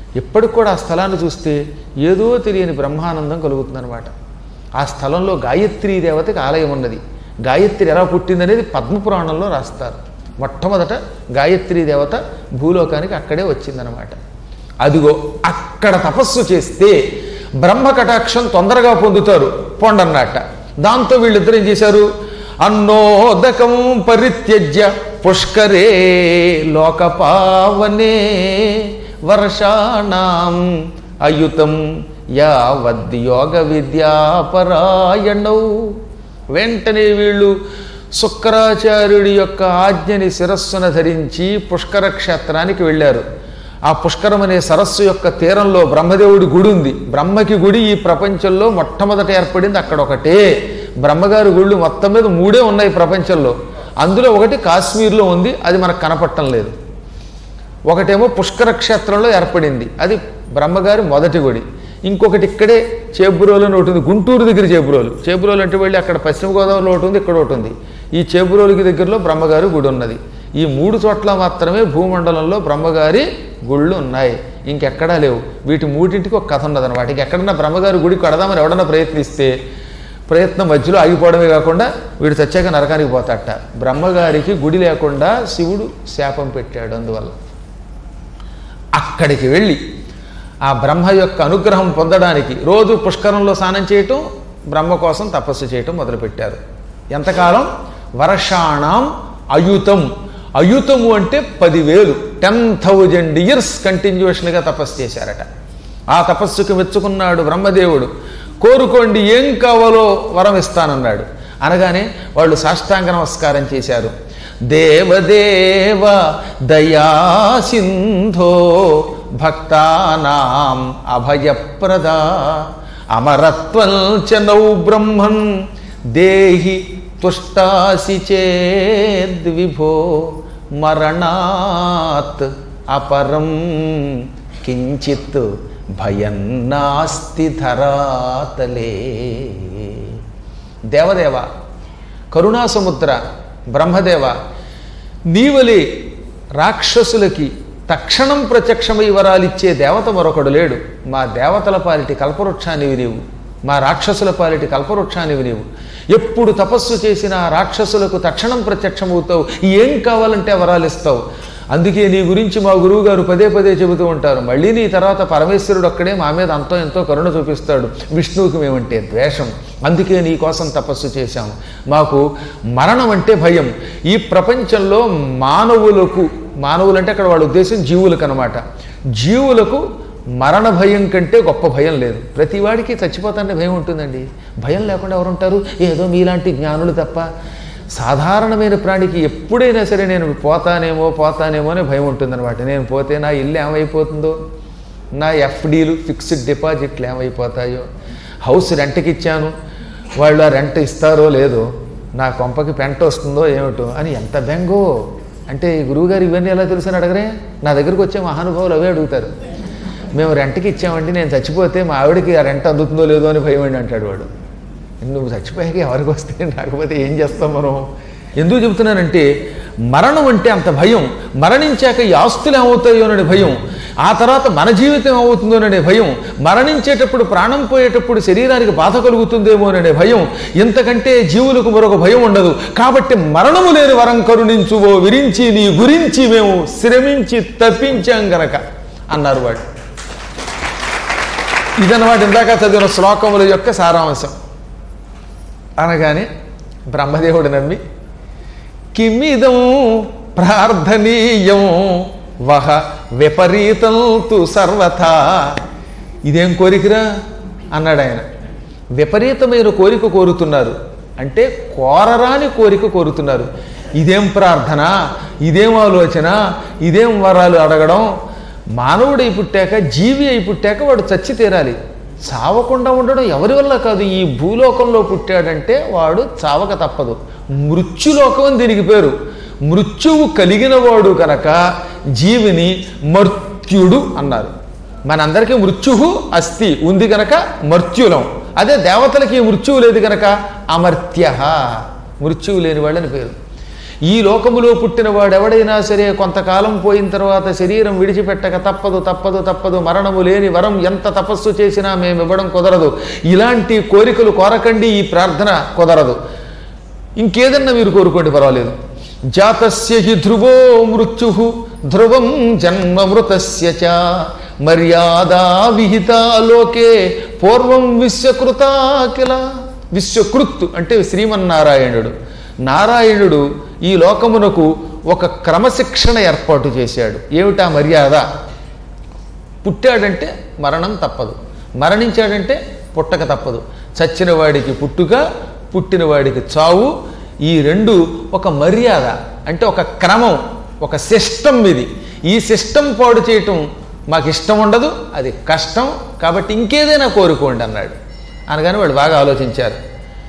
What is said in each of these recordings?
ఇప్పటికి కూడా ఆ స్థలాన్ని చూస్తే ఏదో తెలియని బ్రహ్మానందం కలుగుతుందన్నమాట ఆ స్థలంలో గాయత్రీ దేవతకి ఆలయం ఉన్నది గాయత్రి ఎలా పుట్టిందనేది పద్మపురాణంలో రాస్తారు మొట్టమొదట గాయత్రీ దేవత భూలోకానికి అక్కడే వచ్చిందనమాట అదిగో అక్కడ తపస్సు చేస్తే బ్రహ్మ కటాక్షం తొందరగా పొందుతారు పొండన్నట్ట దాంతో వీళ్ళిద్దరు ఏం చేశారు అన్నోదకం పరిత్యజ్య పుష్కరే లోకపావనే వర్షాణం అయుతం యావద్యోగ విద్యాపరాయణౌ వెంటనే వీళ్ళు శుక్రాచార్యుడి యొక్క ఆజ్ఞని శిరస్సున ధరించి పుష్కర క్షేత్రానికి వెళ్ళారు ఆ పుష్కరం అనే సరస్సు యొక్క తీరంలో బ్రహ్మదేవుడి గుడి ఉంది బ్రహ్మకి గుడి ఈ ప్రపంచంలో మొట్టమొదట ఏర్పడింది అక్కడ ఒకటే బ్రహ్మగారి గుళ్ళు మొత్తం మీద మూడే ఉన్నాయి ప్రపంచంలో అందులో ఒకటి కాశ్మీర్లో ఉంది అది మనకు కనపట్టం లేదు ఒకటేమో పుష్కర క్షేత్రంలో ఏర్పడింది అది బ్రహ్మగారి మొదటి గుడి ఇంకొకటి ఇక్కడే చేబురోలు అని ఒకటి ఉంది గుంటూరు దగ్గర చేబురోలు చేబురోలు అంటే వెళ్ళి అక్కడ పశ్చిమ గోదావరిలో ఒకటి ఉంది ఇక్కడ ఒకటి ఉంది ఈ చేబురోలుకి దగ్గరలో బ్రహ్మగారి గుడి ఉన్నది ఈ మూడు చోట్ల మాత్రమే భూమండలంలో బ్రహ్మగారి గుళ్ళు ఉన్నాయి ఇంకెక్కడా లేవు వీటి మూడింటికి ఒక కథ ఉన్నదన్నమాట ఇంకెక్కడన్నా బ్రహ్మగారి గుడి కడదామని ఎవడన్నా ప్రయత్నిస్తే ప్రయత్నం మధ్యలో ఆగిపోవడమే కాకుండా వీడు చచ్చాక నరకానికి పోతాట బ్రహ్మగారికి గుడి లేకుండా శివుడు శాపం పెట్టాడు అందువల్ల అక్కడికి వెళ్ళి ఆ బ్రహ్మ యొక్క అనుగ్రహం పొందడానికి రోజు పుష్కరంలో స్నానం చేయటం బ్రహ్మ కోసం తపస్సు చేయటం మొదలుపెట్టారు ఎంతకాలం వర్షాణం అయుతం అయుతము అంటే పదివేలు టెన్ థౌజండ్ ఇయర్స్ కంటిన్యూషన్గా తపస్సు చేశారట ఆ తపస్సుకు మెచ్చుకున్నాడు బ్రహ్మదేవుడు కోరుకోండి ఏం కావాలో వరం ఇస్తానన్నాడు అనగానే వాళ్ళు సాష్టాంగ నమస్కారం చేశారు దేవదేవ దయా సింధో భక్తానాం అభయప్రద అమరత్వం చ నౌ బ్రహ్మన్ దేహి తుష్టాసి చేద్విభో మరణాత్ అపరం కించిత్ భయం నాస్తి ధరాతలే దేవదేవ కరుణాసముద్ర బ్రహ్మదేవ నీవలే రాక్షసులకి తక్షణం ప్రత్యక్షమై వరాలిచ్చే దేవత మరొకడు లేడు మా దేవతల పాలిటి కల్పవృక్షానివి నీవు మా రాక్షసుల పాలిటి కల్పవృక్షానివి నీవు ఎప్పుడు తపస్సు చేసిన రాక్షసులకు తక్షణం ప్రత్యక్షమవుతావు ఏం కావాలంటే వరాలు ఇస్తావు అందుకే నీ గురించి మా గురువు గారు పదే పదే చెబుతూ ఉంటారు మళ్ళీ నీ తర్వాత పరమేశ్వరుడు ఒక్కడే మా మీద అంతో ఎంతో కరుణ చూపిస్తాడు విష్ణువుకి మేమంటే ద్వేషం అందుకే నీ కోసం తపస్సు చేశాము మాకు మరణం అంటే భయం ఈ ప్రపంచంలో మానవులకు మానవులంటే అక్కడ వాళ్ళ ఉద్దేశం జీవులకు అనమాట జీవులకు మరణ భయం కంటే గొప్ప భయం లేదు ప్రతి వాడికి చచ్చిపోతానే భయం ఉంటుందండి భయం లేకుండా ఎవరు ఉంటారు ఏదో మీలాంటి జ్ఞానులు తప్ప సాధారణమైన ప్రాణికి ఎప్పుడైనా సరే నేను పోతానేమో పోతానేమో అనే భయం ఉంటుందన్నమాట నేను పోతే నా ఇల్లు ఏమైపోతుందో నా ఎఫ్డీలు ఫిక్స్డ్ డిపాజిట్లు ఏమైపోతాయో హౌస్ రెంట్కి ఇచ్చాను వాళ్ళు ఆ రెంట్ ఇస్తారో లేదో నా కొంపకి పెంట వస్తుందో ఏమిటో అని ఎంత బెంగో అంటే ఈ గురువుగారు ఇవన్నీ ఎలా తెలుసు అని అడగరే నా దగ్గరికి వచ్చే మహానుభావులు అవే అడుగుతారు మేము రెంట్కి ఇచ్చామండి నేను చచ్చిపోతే మా ఆవిడకి ఆ రెంట్ అందుతుందో లేదో అని భయం అండి అంటాడు వాడు నువ్వు చచ్చిపోయాక ఎవరికి వస్తే రాకపోతే ఏం చేస్తాం మనం ఎందుకు చెబుతున్నానంటే మరణం అంటే అంత భయం మరణించాక ఈ ఆస్తులు ఏమవుతాయోననే భయం ఆ తర్వాత మన జీవితం ఏమవుతుందోననే భయం మరణించేటప్పుడు ప్రాణం పోయేటప్పుడు శరీరానికి బాధ కలుగుతుందేమోననే భయం ఇంతకంటే జీవులకు మరొక భయం ఉండదు కాబట్టి మరణము లేని వరం కరుణించువో విరించి నీ గురించి మేము శ్రమించి తప్పించాం గనక అన్నారు వాడు ఇదన్నమాట ఇందాక చదివిన శ్లోకముల యొక్క సారాంశం అనగానే బ్రహ్మదేవుడు నమ్మి కిమిదం ప్రార్థనీయం వహ విపరీతం తు సర్వథా ఇదేం కోరికరా అన్నాడు ఆయన విపరీతమైన కోరిక కోరుతున్నారు అంటే కోరరాని కోరిక కోరుతున్నారు ఇదేం ప్రార్థన ఇదేం ఆలోచన ఇదేం వరాలు అడగడం మానవుడై పుట్టాక జీవి అయి పుట్టాక వాడు చచ్చి తీరాలి చావకుండా ఉండడం ఎవరి వల్ల కాదు ఈ భూలోకంలో పుట్టాడంటే వాడు చావక తప్పదు మృత్యులోకం అని దీనికి పేరు మృత్యువు కలిగిన వాడు కనుక జీవిని మర్త్యుడు అన్నారు మనందరికీ మృత్యువు అస్థి ఉంది కనుక మర్త్యులం అదే దేవతలకి మృత్యువు లేదు కనుక అమర్త్య మృత్యువు లేని వాళ్ళని పేరు ఈ లోకములో పుట్టిన వాడెవడైనా సరే కొంతకాలం పోయిన తర్వాత శరీరం విడిచిపెట్టక తప్పదు తప్పదు తప్పదు మరణము లేని వరం ఎంత తపస్సు చేసినా మేము ఇవ్వడం కుదరదు ఇలాంటి కోరికలు కోరకండి ఈ ప్రార్థన కుదరదు ఇంకేదన్నా మీరు కోరుకోండి పర్వాలేదు జాతస్య హి ధ్రువో మృత్యు ధ్రువం జన్మ మృతస్య చ మర్యాదా విహిత లోకే పూర్వం విశ్వకృత కిల విశ్వకృత్ అంటే శ్రీమన్నారాయణుడు నారాయణుడు ఈ లోకమునకు ఒక క్రమశిక్షణ ఏర్పాటు చేశాడు ఏమిటా మర్యాద పుట్టాడంటే మరణం తప్పదు మరణించాడంటే పుట్టక తప్పదు చచ్చిన వాడికి పుట్టుక పుట్టిన వాడికి చావు ఈ రెండు ఒక మర్యాద అంటే ఒక క్రమం ఒక సిస్టమ్ ఇది ఈ సిస్టమ్ పాడు చేయటం మాకు ఇష్టం ఉండదు అది కష్టం కాబట్టి ఇంకేదైనా కోరుకోండి అన్నాడు అనగానే వాళ్ళు బాగా ఆలోచించారు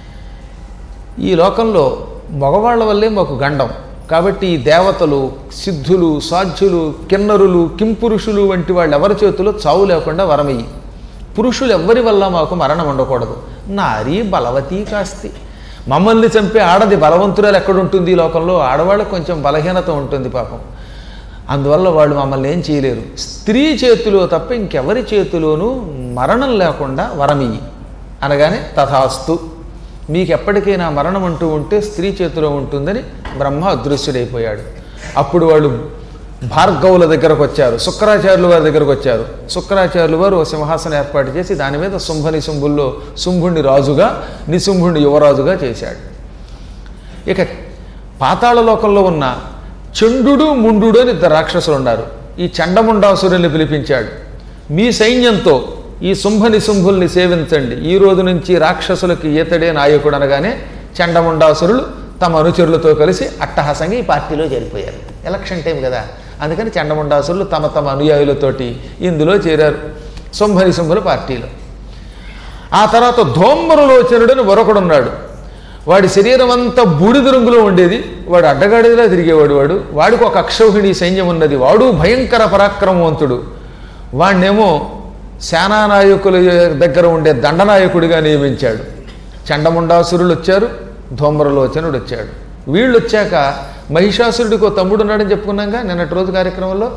ఈ లోకంలో మగవాళ్ళ వల్లే మాకు గండం కాబట్టి ఈ దేవతలు సిద్ధులు సాధ్యులు కిన్నరులు కింపురుషులు వంటి వాళ్ళు ఎవరి చేతిలో చావు లేకుండా వరమయ్యి పురుషులు ఎవ్వరి వల్ల మాకు మరణం ఉండకూడదు నారీ బలవతీ కాస్తి మమ్మల్ని చంపే ఆడది బలవంతురాలు ఎక్కడుంటుంది ఈ లోకంలో ఆడవాళ్ళకు కొంచెం బలహీనత ఉంటుంది పాపం అందువల్ల వాళ్ళు మమ్మల్ని ఏం చేయలేరు స్త్రీ చేతిలో తప్ప ఇంకెవరి చేతిలోనూ మరణం లేకుండా వరమియ్యి అనగానే తథాస్తు మీకు ఎప్పటికైనా మరణం అంటూ ఉంటే స్త్రీ చేతిలో ఉంటుందని బ్రహ్మ అదృశ్యుడైపోయాడు అప్పుడు వాళ్ళు భార్గవుల దగ్గరకు వచ్చారు శుక్రాచార్యుల వారి దగ్గరకు వచ్చారు శుక్రాచార్యుల వారు ఓ సింహాసనం ఏర్పాటు చేసి దాని మీద శుంభని శుంభుల్లో శుంభుణ్ణి రాజుగా నిశుంభుణ్ణి యువరాజుగా చేశాడు ఇక పాతాళ లోకంలో ఉన్న చండు ముండు అని ఇద్దరు రాక్షసులు ఉన్నారు ఈ చండముండాసురుల్ని పిలిపించాడు మీ సైన్యంతో ఈ శుంభని శుంభుల్ని సేవించండి ఈ రోజు నుంచి రాక్షసులకి ఈతడే నాయకుడు అనగానే చండముండాసురులు తమ అనుచరులతో కలిసి అట్టహాసంగా ఈ పార్టీలో చేరిపోయారు ఎలక్షన్ టైం కదా అందుకని చండముండాసురులు తమ తమ అనుయాయులతోటి ఇందులో చేరారు శుంభని శుంభుల పార్టీలో ఆ తర్వాత ధోమ్మరులోచనుడని మరొకడున్నాడు వాడి శరీరం అంతా బూడిద రంగులో ఉండేది వాడు అడ్డగాడిలా తిరిగేవాడు వాడు వాడికి ఒక అక్షౌహిణి సైన్యం ఉన్నది వాడు భయంకర పరాక్రమవంతుడు వాడినేమో సేనానాయకుల దగ్గర ఉండే దండనాయకుడిగా నియమించాడు చండముండాసురులు వచ్చారు ధూమ్రలోచనుడు వచ్చాడు వీళ్ళు వచ్చాక మహిషాసురుడికి ఒక తమ్ముడు ఉన్నాడని చెప్పుకున్నాగా నిన్నటి రోజు కార్యక్రమంలో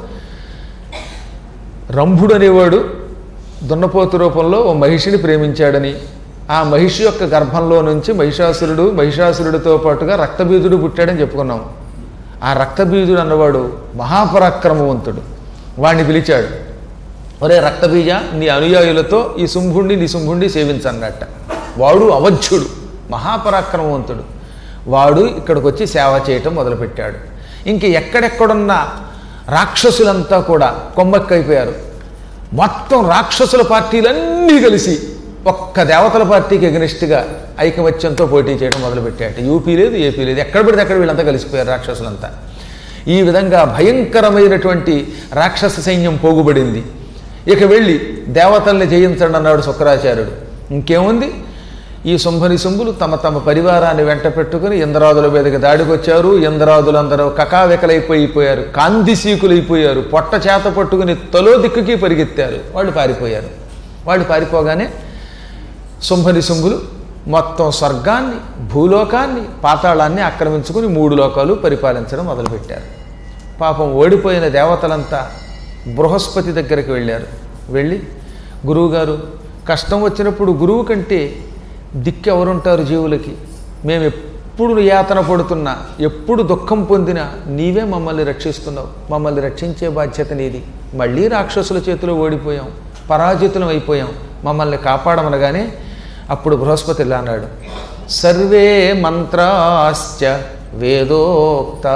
రంభుడు అనేవాడు దున్నపోతు రూపంలో ఓ మహిషిని ప్రేమించాడని ఆ మహిషి యొక్క గర్భంలో నుంచి మహిషాసురుడు మహిషాసురుడితో పాటుగా రక్తబీజుడు పుట్టాడని చెప్పుకున్నాం ఆ రక్తబీజుడు అన్నవాడు మహాపరాక్రమవంతుడు వాణ్ణి పిలిచాడు ఒరే రక్తబీజ నీ అనుయాయులతో ఈ శుంభుణ్ణి నీ శుంభుణ్ణి సేవించన్నట్ట వాడు అవధ్యుడు మహాపరాక్రమవంతుడు వాడు ఇక్కడికి వచ్చి సేవ చేయటం మొదలుపెట్టాడు ఇంక ఎక్కడెక్కడున్న రాక్షసులంతా కూడా కొమ్మక్కైపోయారు మొత్తం రాక్షసుల పార్టీలన్నీ కలిసి ఒక్క దేవతల పార్టీకి ఎగనిస్ట్గా ఐకమత్యంతో పోటీ చేయడం మొదలుపెట్టాడు యూపీ లేదు ఏపీ లేదు ఎక్కడ పడితే అక్కడ వీళ్ళంతా కలిసిపోయారు రాక్షసులంతా ఈ విధంగా భయంకరమైనటువంటి రాక్షస సైన్యం పోగుబడింది ఇక వెళ్ళి దేవతల్ని జయించండి అన్నాడు శుక్రాచార్యుడు ఇంకేముంది ఈ శుంభని శుంభులు తమ తమ పరివారాన్ని వెంట పెట్టుకుని ఇంద్రాదుల మీదకి దాడికి వచ్చారు ఇంద్రాదులందరూ కకావికలైపోయిపోయారు కాందిసీకులైపోయారు పొట్ట చేత పట్టుకుని తలో దిక్కుకి పరిగెత్తారు వాళ్ళు పారిపోయారు వాళ్ళు పారిపోగానే శుంభని శుంభులు మొత్తం స్వర్గాన్ని భూలోకాన్ని పాతాళాన్ని ఆక్రమించుకుని మూడు లోకాలు పరిపాలించడం మొదలుపెట్టారు పాపం ఓడిపోయిన దేవతలంతా బృహస్పతి దగ్గరికి వెళ్ళారు వెళ్ళి గురువుగారు కష్టం వచ్చినప్పుడు గురువు కంటే దిక్కు ఎవరుంటారు జీవులకి మేము ఎప్పుడు యాతన పడుతున్నా ఎప్పుడు దుఃఖం పొందినా నీవే మమ్మల్ని రక్షిస్తున్నావు మమ్మల్ని రక్షించే బాధ్యత నీది మళ్ళీ రాక్షసుల చేతిలో ఓడిపోయాం పరాజితులం అయిపోయాం మమ్మల్ని కాపాడమనగానే అప్పుడు బృహస్పతి ఇలా అన్నాడు సర్వే మంత్రాశ్చ వేదోక్తా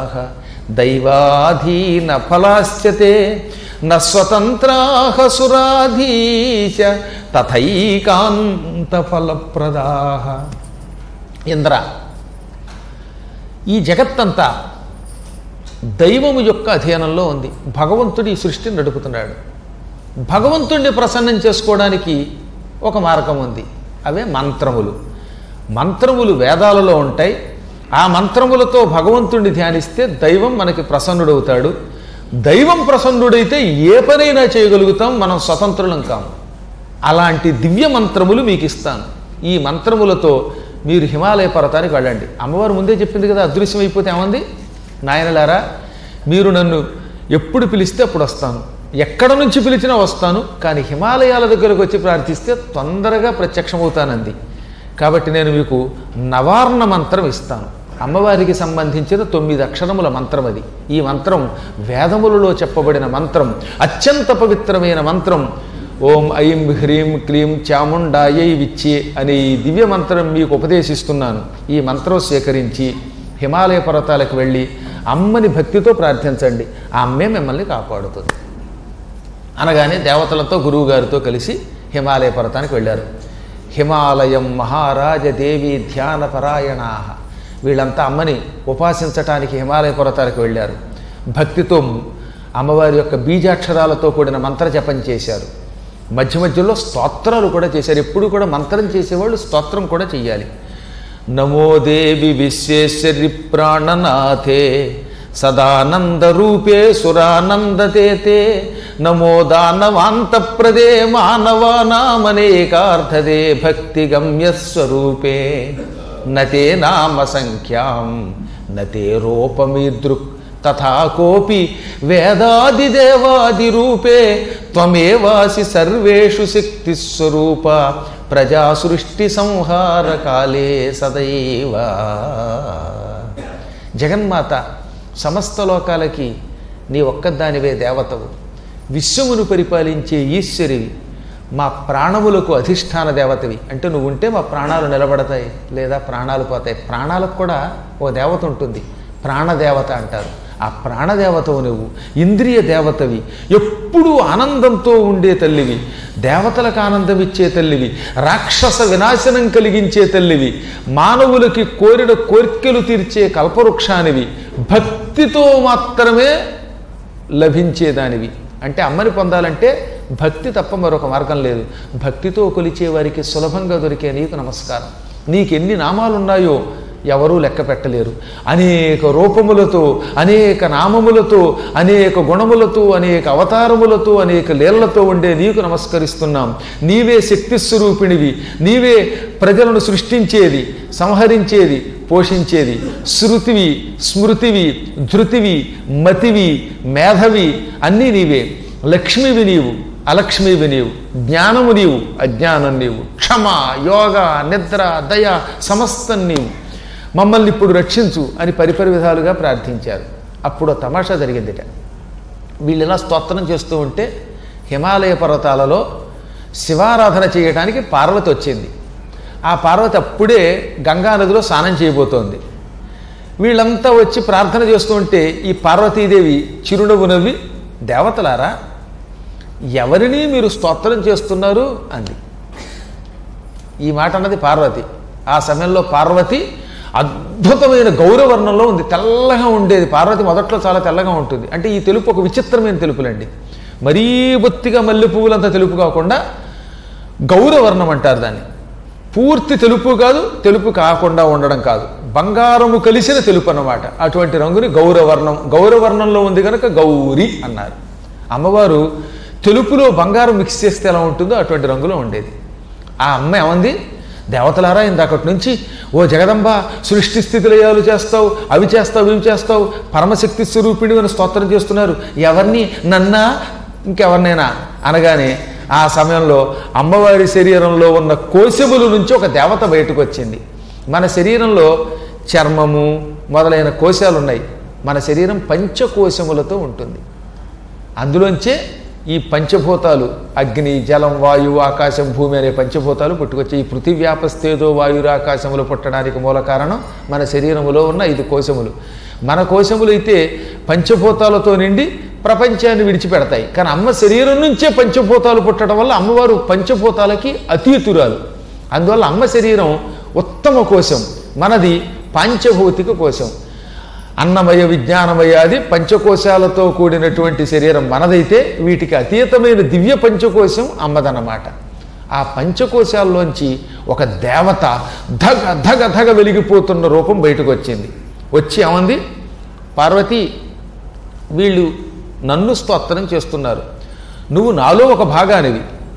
దైవాధీన ఫలాశ్చతే న స్వతంత్రా సురాధీశ తథైకాంత ఫలప్రదా ఇంద్ర ఈ జగత్తంతా దైవము యొక్క అధీనంలో ఉంది భగవంతుడు ఈ సృష్టిని నడుపుతున్నాడు భగవంతుణ్ణి ప్రసన్నం చేసుకోవడానికి ఒక మార్గం ఉంది అవే మంత్రములు మంత్రములు వేదాలలో ఉంటాయి ఆ మంత్రములతో భగవంతుణ్ణి ధ్యానిస్తే దైవం మనకి ప్రసన్నుడవుతాడు దైవం ప్రసన్నుడైతే ఏ పనైనా చేయగలుగుతాం మనం స్వతంత్రులం కాము అలాంటి దివ్య మంత్రములు మీకు ఇస్తాను ఈ మంత్రములతో మీరు హిమాలయ పర్వతానికి వెళ్ళండి అమ్మవారు ముందే చెప్పింది కదా అదృశ్యం అయిపోతే ఏమంది నాయనలారా మీరు నన్ను ఎప్పుడు పిలిస్తే అప్పుడు వస్తాను ఎక్కడ నుంచి పిలిచినా వస్తాను కానీ హిమాలయాల దగ్గరకు వచ్చి ప్రార్థిస్తే తొందరగా ప్రత్యక్షమవుతానంది కాబట్టి నేను మీకు నవార్ణ మంత్రం ఇస్తాను అమ్మవారికి సంబంధించిన తొమ్మిది అక్షరముల మంత్రం అది ఈ మంత్రం వేదములలో చెప్పబడిన మంత్రం అత్యంత పవిత్రమైన మంత్రం ఓం ఐం హ్రీం క్లీం చాముండాయై విచ్చే అనే ఈ దివ్య మంత్రం మీకు ఉపదేశిస్తున్నాను ఈ మంత్రం స్వీకరించి హిమాలయ పర్వతాలకు వెళ్ళి అమ్మని భక్తితో ప్రార్థించండి ఆ అమ్మే మిమ్మల్ని కాపాడుతుంది అనగానే దేవతలతో గురువు గారితో కలిసి హిమాలయ పర్వతానికి వెళ్ళారు హిమాలయం మహారాజ దేవి ధ్యాన పరాయణా వీళ్ళంతా అమ్మని ఉపాసించటానికి హిమాలయ పర్వతాలకు వెళ్ళారు భక్తితో అమ్మవారి యొక్క బీజాక్షరాలతో కూడిన మంత్ర జపం చేశారు మధ్య మధ్యలో స్తోత్రాలు కూడా చేశారు ఎప్పుడు కూడా మంత్రం చేసేవాళ్ళు స్తోత్రం కూడా చెయ్యాలి నమో దేవి విశ్వేశ్వరి ప్రాణనాథే సదానంద రూపే సురానందతే నమో దానవాంతప్రదే మానవానామనేకార్థదే భక్తి గమ్యస్వరూపే నతే నామ సంఖ్యాం నతే రూపమీదృక్ తథా కోపి వేదాదిదేవాదిరూపే త్వమేవాసి సర్వేషు శక్తిస్వరూప ప్రజా సృష్టి సంహార కాలే సదైవ జగన్మాత సమస్త లోకాలకి నీ ఒక్కదానివే దేవతవు విశ్వమును పరిపాలించే ఈశ్వరివి మా ప్రాణములకు అధిష్టాన దేవతవి అంటే నువ్వు ఉంటే మా ప్రాణాలు నిలబడతాయి లేదా ప్రాణాలు పోతాయి ప్రాణాలకు కూడా ఓ దేవత ఉంటుంది ప్రాణదేవత అంటారు ఆ ప్రాణదేవతవు నువ్వు ఇంద్రియ దేవతవి ఎప్పుడూ ఆనందంతో ఉండే తల్లివి దేవతలకు ఆనందం ఇచ్చే తల్లివి రాక్షస వినాశనం కలిగించే తల్లివి మానవులకి కోరిన కోర్కెలు తీర్చే కల్పవృక్షానివి భక్తితో మాత్రమే లభించేదానివి అంటే అమ్మని పొందాలంటే భక్తి తప్ప మరొక మార్గం లేదు భక్తితో కొలిచే వారికి సులభంగా దొరికే నీకు నమస్కారం నీకెన్ని నామాలున్నాయో ఎవరూ లెక్క పెట్టలేరు అనేక రూపములతో అనేక నామములతో అనేక గుణములతో అనేక అవతారములతో అనేక లీలలతో ఉండే నీకు నమస్కరిస్తున్నాం నీవే శక్తి స్వరూపిణివి నీవే ప్రజలను సృష్టించేది సంహరించేది పోషించేది శృతివి స్మృతివి ధృతివి మతివి మేధవి అన్నీ నీవే లక్ష్మివి నీవు అలక్ష్మివి నీవు జ్ఞానము నీవు అజ్ఞానం నీవు క్షమ యోగ నిద్ర దయ సమస్తం నీవు మమ్మల్ని ఇప్పుడు రక్షించు అని పరిపరి విధాలుగా ప్రార్థించారు అప్పుడు తమాషా జరిగిందిట వీళ్ళు ఇలా స్తోత్రం చేస్తూ ఉంటే హిమాలయ పర్వతాలలో శివారాధన చేయడానికి పార్వతి వచ్చింది ఆ పార్వతి అప్పుడే గంగా నదిలో స్నానం చేయబోతోంది వీళ్ళంతా వచ్చి ప్రార్థన చేస్తూ ఉంటే ఈ పార్వతీదేవి చిరునవ్వు నవ్వి దేవతలారా ఎవరిని మీరు స్తోత్రం చేస్తున్నారు అంది ఈ మాట అన్నది పార్వతి ఆ సమయంలో పార్వతి అద్భుతమైన గౌరవర్ణంలో ఉంది తెల్లగా ఉండేది పార్వతి మొదట్లో చాలా తెల్లగా ఉంటుంది అంటే ఈ తెలుపు ఒక విచిత్రమైన తెలుపులండి మరీ బొత్తిగా మల్లె పువ్వులంత తెలుపు కాకుండా గౌరవర్ణం అంటారు దాన్ని పూర్తి తెలుపు కాదు తెలుపు కాకుండా ఉండడం కాదు బంగారము కలిసిన తెలుపు అన్నమాట అటువంటి రంగుని గౌరవర్ణం గౌరవర్ణంలో ఉంది కనుక గౌరి అన్నారు అమ్మవారు తెలుపులో బంగారం మిక్స్ చేస్తే ఎలా ఉంటుందో అటువంటి రంగులో ఉండేది ఆ అమ్మ ఏమంది దేవతలారా ఇందాకటి నుంచి ఓ జగదంబ సృష్టి స్థితిలయాలు చేస్తావు అవి చేస్తావు ఇవి చేస్తావు పరమశక్తి స్వరూపిణి అని స్తోత్రం చేస్తున్నారు ఎవరిని నన్నా ఇంకెవరినైనా అనగానే ఆ సమయంలో అమ్మవారి శరీరంలో ఉన్న కోశముల నుంచి ఒక దేవత బయటకు వచ్చింది మన శరీరంలో చర్మము మొదలైన కోశాలు ఉన్నాయి మన శరీరం పంచకోశములతో ఉంటుంది అందులోంచే ఈ పంచభూతాలు అగ్ని జలం వాయువు ఆకాశం భూమి అనే పంచభూతాలు పుట్టుకొచ్చి ఈ పృథివ్యాపస్తేదో వాయురు ఆకాశములు పుట్టడానికి మూల కారణం మన శరీరములో ఉన్న ఐదు కోశములు మన కోశములు అయితే పంచభూతాలతో నిండి ప్రపంచాన్ని విడిచిపెడతాయి కానీ అమ్మ శరీరం నుంచే పంచభూతాలు పుట్టడం వల్ల అమ్మవారు పంచభూతాలకి అతీతురాలు అందువల్ల అమ్మ శరీరం ఉత్తమ కోశం మనది పాంచభౌతిక కోశం అన్నమయ విజ్ఞానమయాది పంచకోశాలతో కూడినటువంటి శరీరం మనదైతే వీటికి అతీతమైన దివ్య పంచకోశం అమ్మదన్నమాట ఆ పంచకోశాల్లోంచి ఒక దేవత ధగ ధగ ధగ వెలిగిపోతున్న రూపం బయటకు వచ్చింది వచ్చి ఏమంది పార్వతి వీళ్ళు నన్ను స్తోత్రం చేస్తున్నారు నువ్వు నాలో ఒక భాగానివి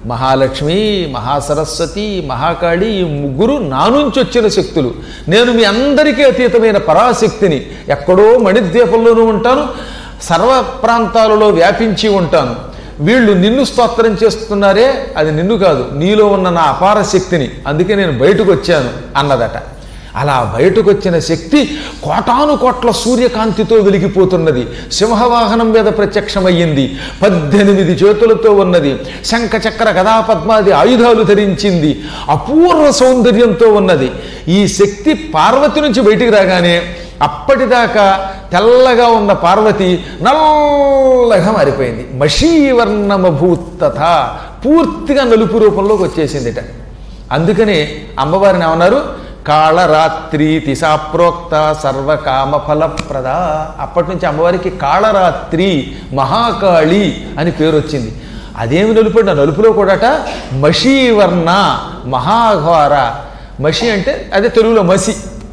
మహాలక్ష్మి మహాసరస్వతి మహాకాళి ఈ ముగ్గురు నా నుంచి వచ్చిన శక్తులు నేను మీ అందరికీ అతీతమైన పరాశక్తిని ఎక్కడో మణిద్వీపంలోనూ ఉంటాను సర్వ ప్రాంతాలలో వ్యాపించి ఉంటాను వీళ్ళు నిన్ను స్తోత్రం చేస్తున్నారే అది నిన్ను కాదు నీలో ఉన్న నా అపార శక్తిని అందుకే నేను బయటకు వచ్చాను అన్నదట అలా బయటకు వచ్చిన శక్తి కోటాను కోట్ల సూర్యకాంతితో వెలిగిపోతున్నది సింహవాహనం మీద ప్రత్యక్షమయ్యింది పద్దెనిమిది చేతులతో ఉన్నది శంఖ చక్ర గదా పద్మాది ఆయుధాలు ధరించింది అపూర్వ సౌందర్యంతో ఉన్నది ఈ శక్తి పార్వతి నుంచి బయటికి రాగానే అప్పటిదాకా తెల్లగా ఉన్న పార్వతి నల్లగా మారిపోయింది మషీవర్ణమభూతథ పూర్తిగా నలుపు రూపంలోకి వచ్చేసిందిట అందుకనే అమ్మవారిని ఏమన్నారు కాళరాత్రి తిసాప్రోక్త సర్వకామ ఫలప్రద అప్పటి నుంచి అమ్మవారికి కాళరాత్రి మహాకాళి అని పేరు వచ్చింది అదేమి నలుపు అంటే ఆ నలుపులో కూడాట మషీవర్ణ మహాఘోర మషి అంటే అదే తెలుగులో మసి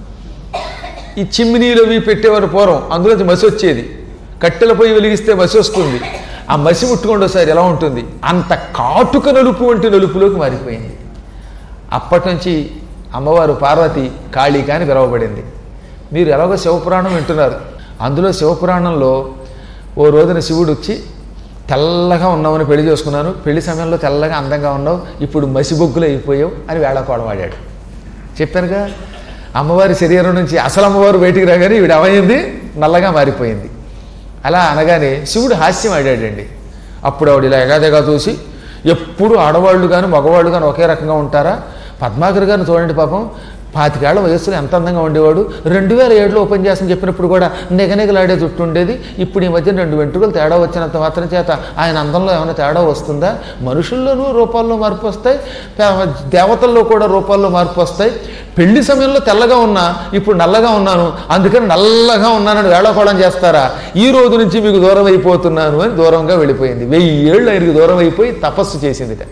ఈ చిమ్మినీలు అవి పెట్టేవారు పూర్వం అందులోంచి మసి వచ్చేది కట్టెల పొయ్యి వెలిగిస్తే మసి వస్తుంది ఆ మసి ముట్టుకోండి ఒకసారి ఎలా ఉంటుంది అంత కాటుక నలుపు వంటి నలుపులోకి మారిపోయింది అప్పటి నుంచి అమ్మవారు పార్వతి కాళిక అని పిలువబడింది మీరు ఎలాగో శివపురాణం వింటున్నారు అందులో శివపురాణంలో ఓ రోజున శివుడు వచ్చి తెల్లగా ఉన్నామని పెళ్లి చేసుకున్నాను పెళ్లి సమయంలో తెల్లగా అందంగా ఉన్నావు ఇప్పుడు మసిబొగ్గులు అయిపోయావు అని వేళకోళం వాడాడు చెప్పానుగా అమ్మవారి శరీరం నుంచి అసలు అమ్మవారు బయటికి రాగానే ఈవిడ అవయింది నల్లగా మారిపోయింది అలా అనగానే శివుడు హాస్యం ఆడాడండి అప్పుడు ఆవిడ ఇలా ఎగాదెగా చూసి ఎప్పుడు ఆడవాళ్ళు కానీ మగవాళ్ళు కానీ ఒకే రకంగా ఉంటారా పద్మాకర్ గారిని చూడండి పాపం పాతికేళ్ల వయస్సులో ఎంత అందంగా ఉండేవాడు రెండు వేల ఏడులో ఓపెన్ చేస్తని చెప్పినప్పుడు కూడా నిగనిగలాడే జుట్టు ఉండేది ఇప్పుడు ఈ మధ్య రెండు వెంట్రుకలు తేడా వచ్చినంత మాత్రం చేత ఆయన అందంలో ఏమైనా తేడా వస్తుందా మనుషుల్లోనూ రూపాల్లో మార్పు వస్తాయి పే- దేవతల్లో కూడా రూపాల్లో మార్పు వస్తాయి పెళ్లి సమయంలో తెల్లగా ఉన్నా ఇప్పుడు నల్లగా ఉన్నాను అందుకని నల్లగా ఉన్నానని వేళకోళం చేస్తారా ఈ రోజు నుంచి మీకు దూరం అయిపోతున్నాను అని దూరంగా వెళ్ళిపోయింది వెయ్యి ఏళ్ళు ఆయనకి దూరం అయిపోయి తపస్సు చేసిందిట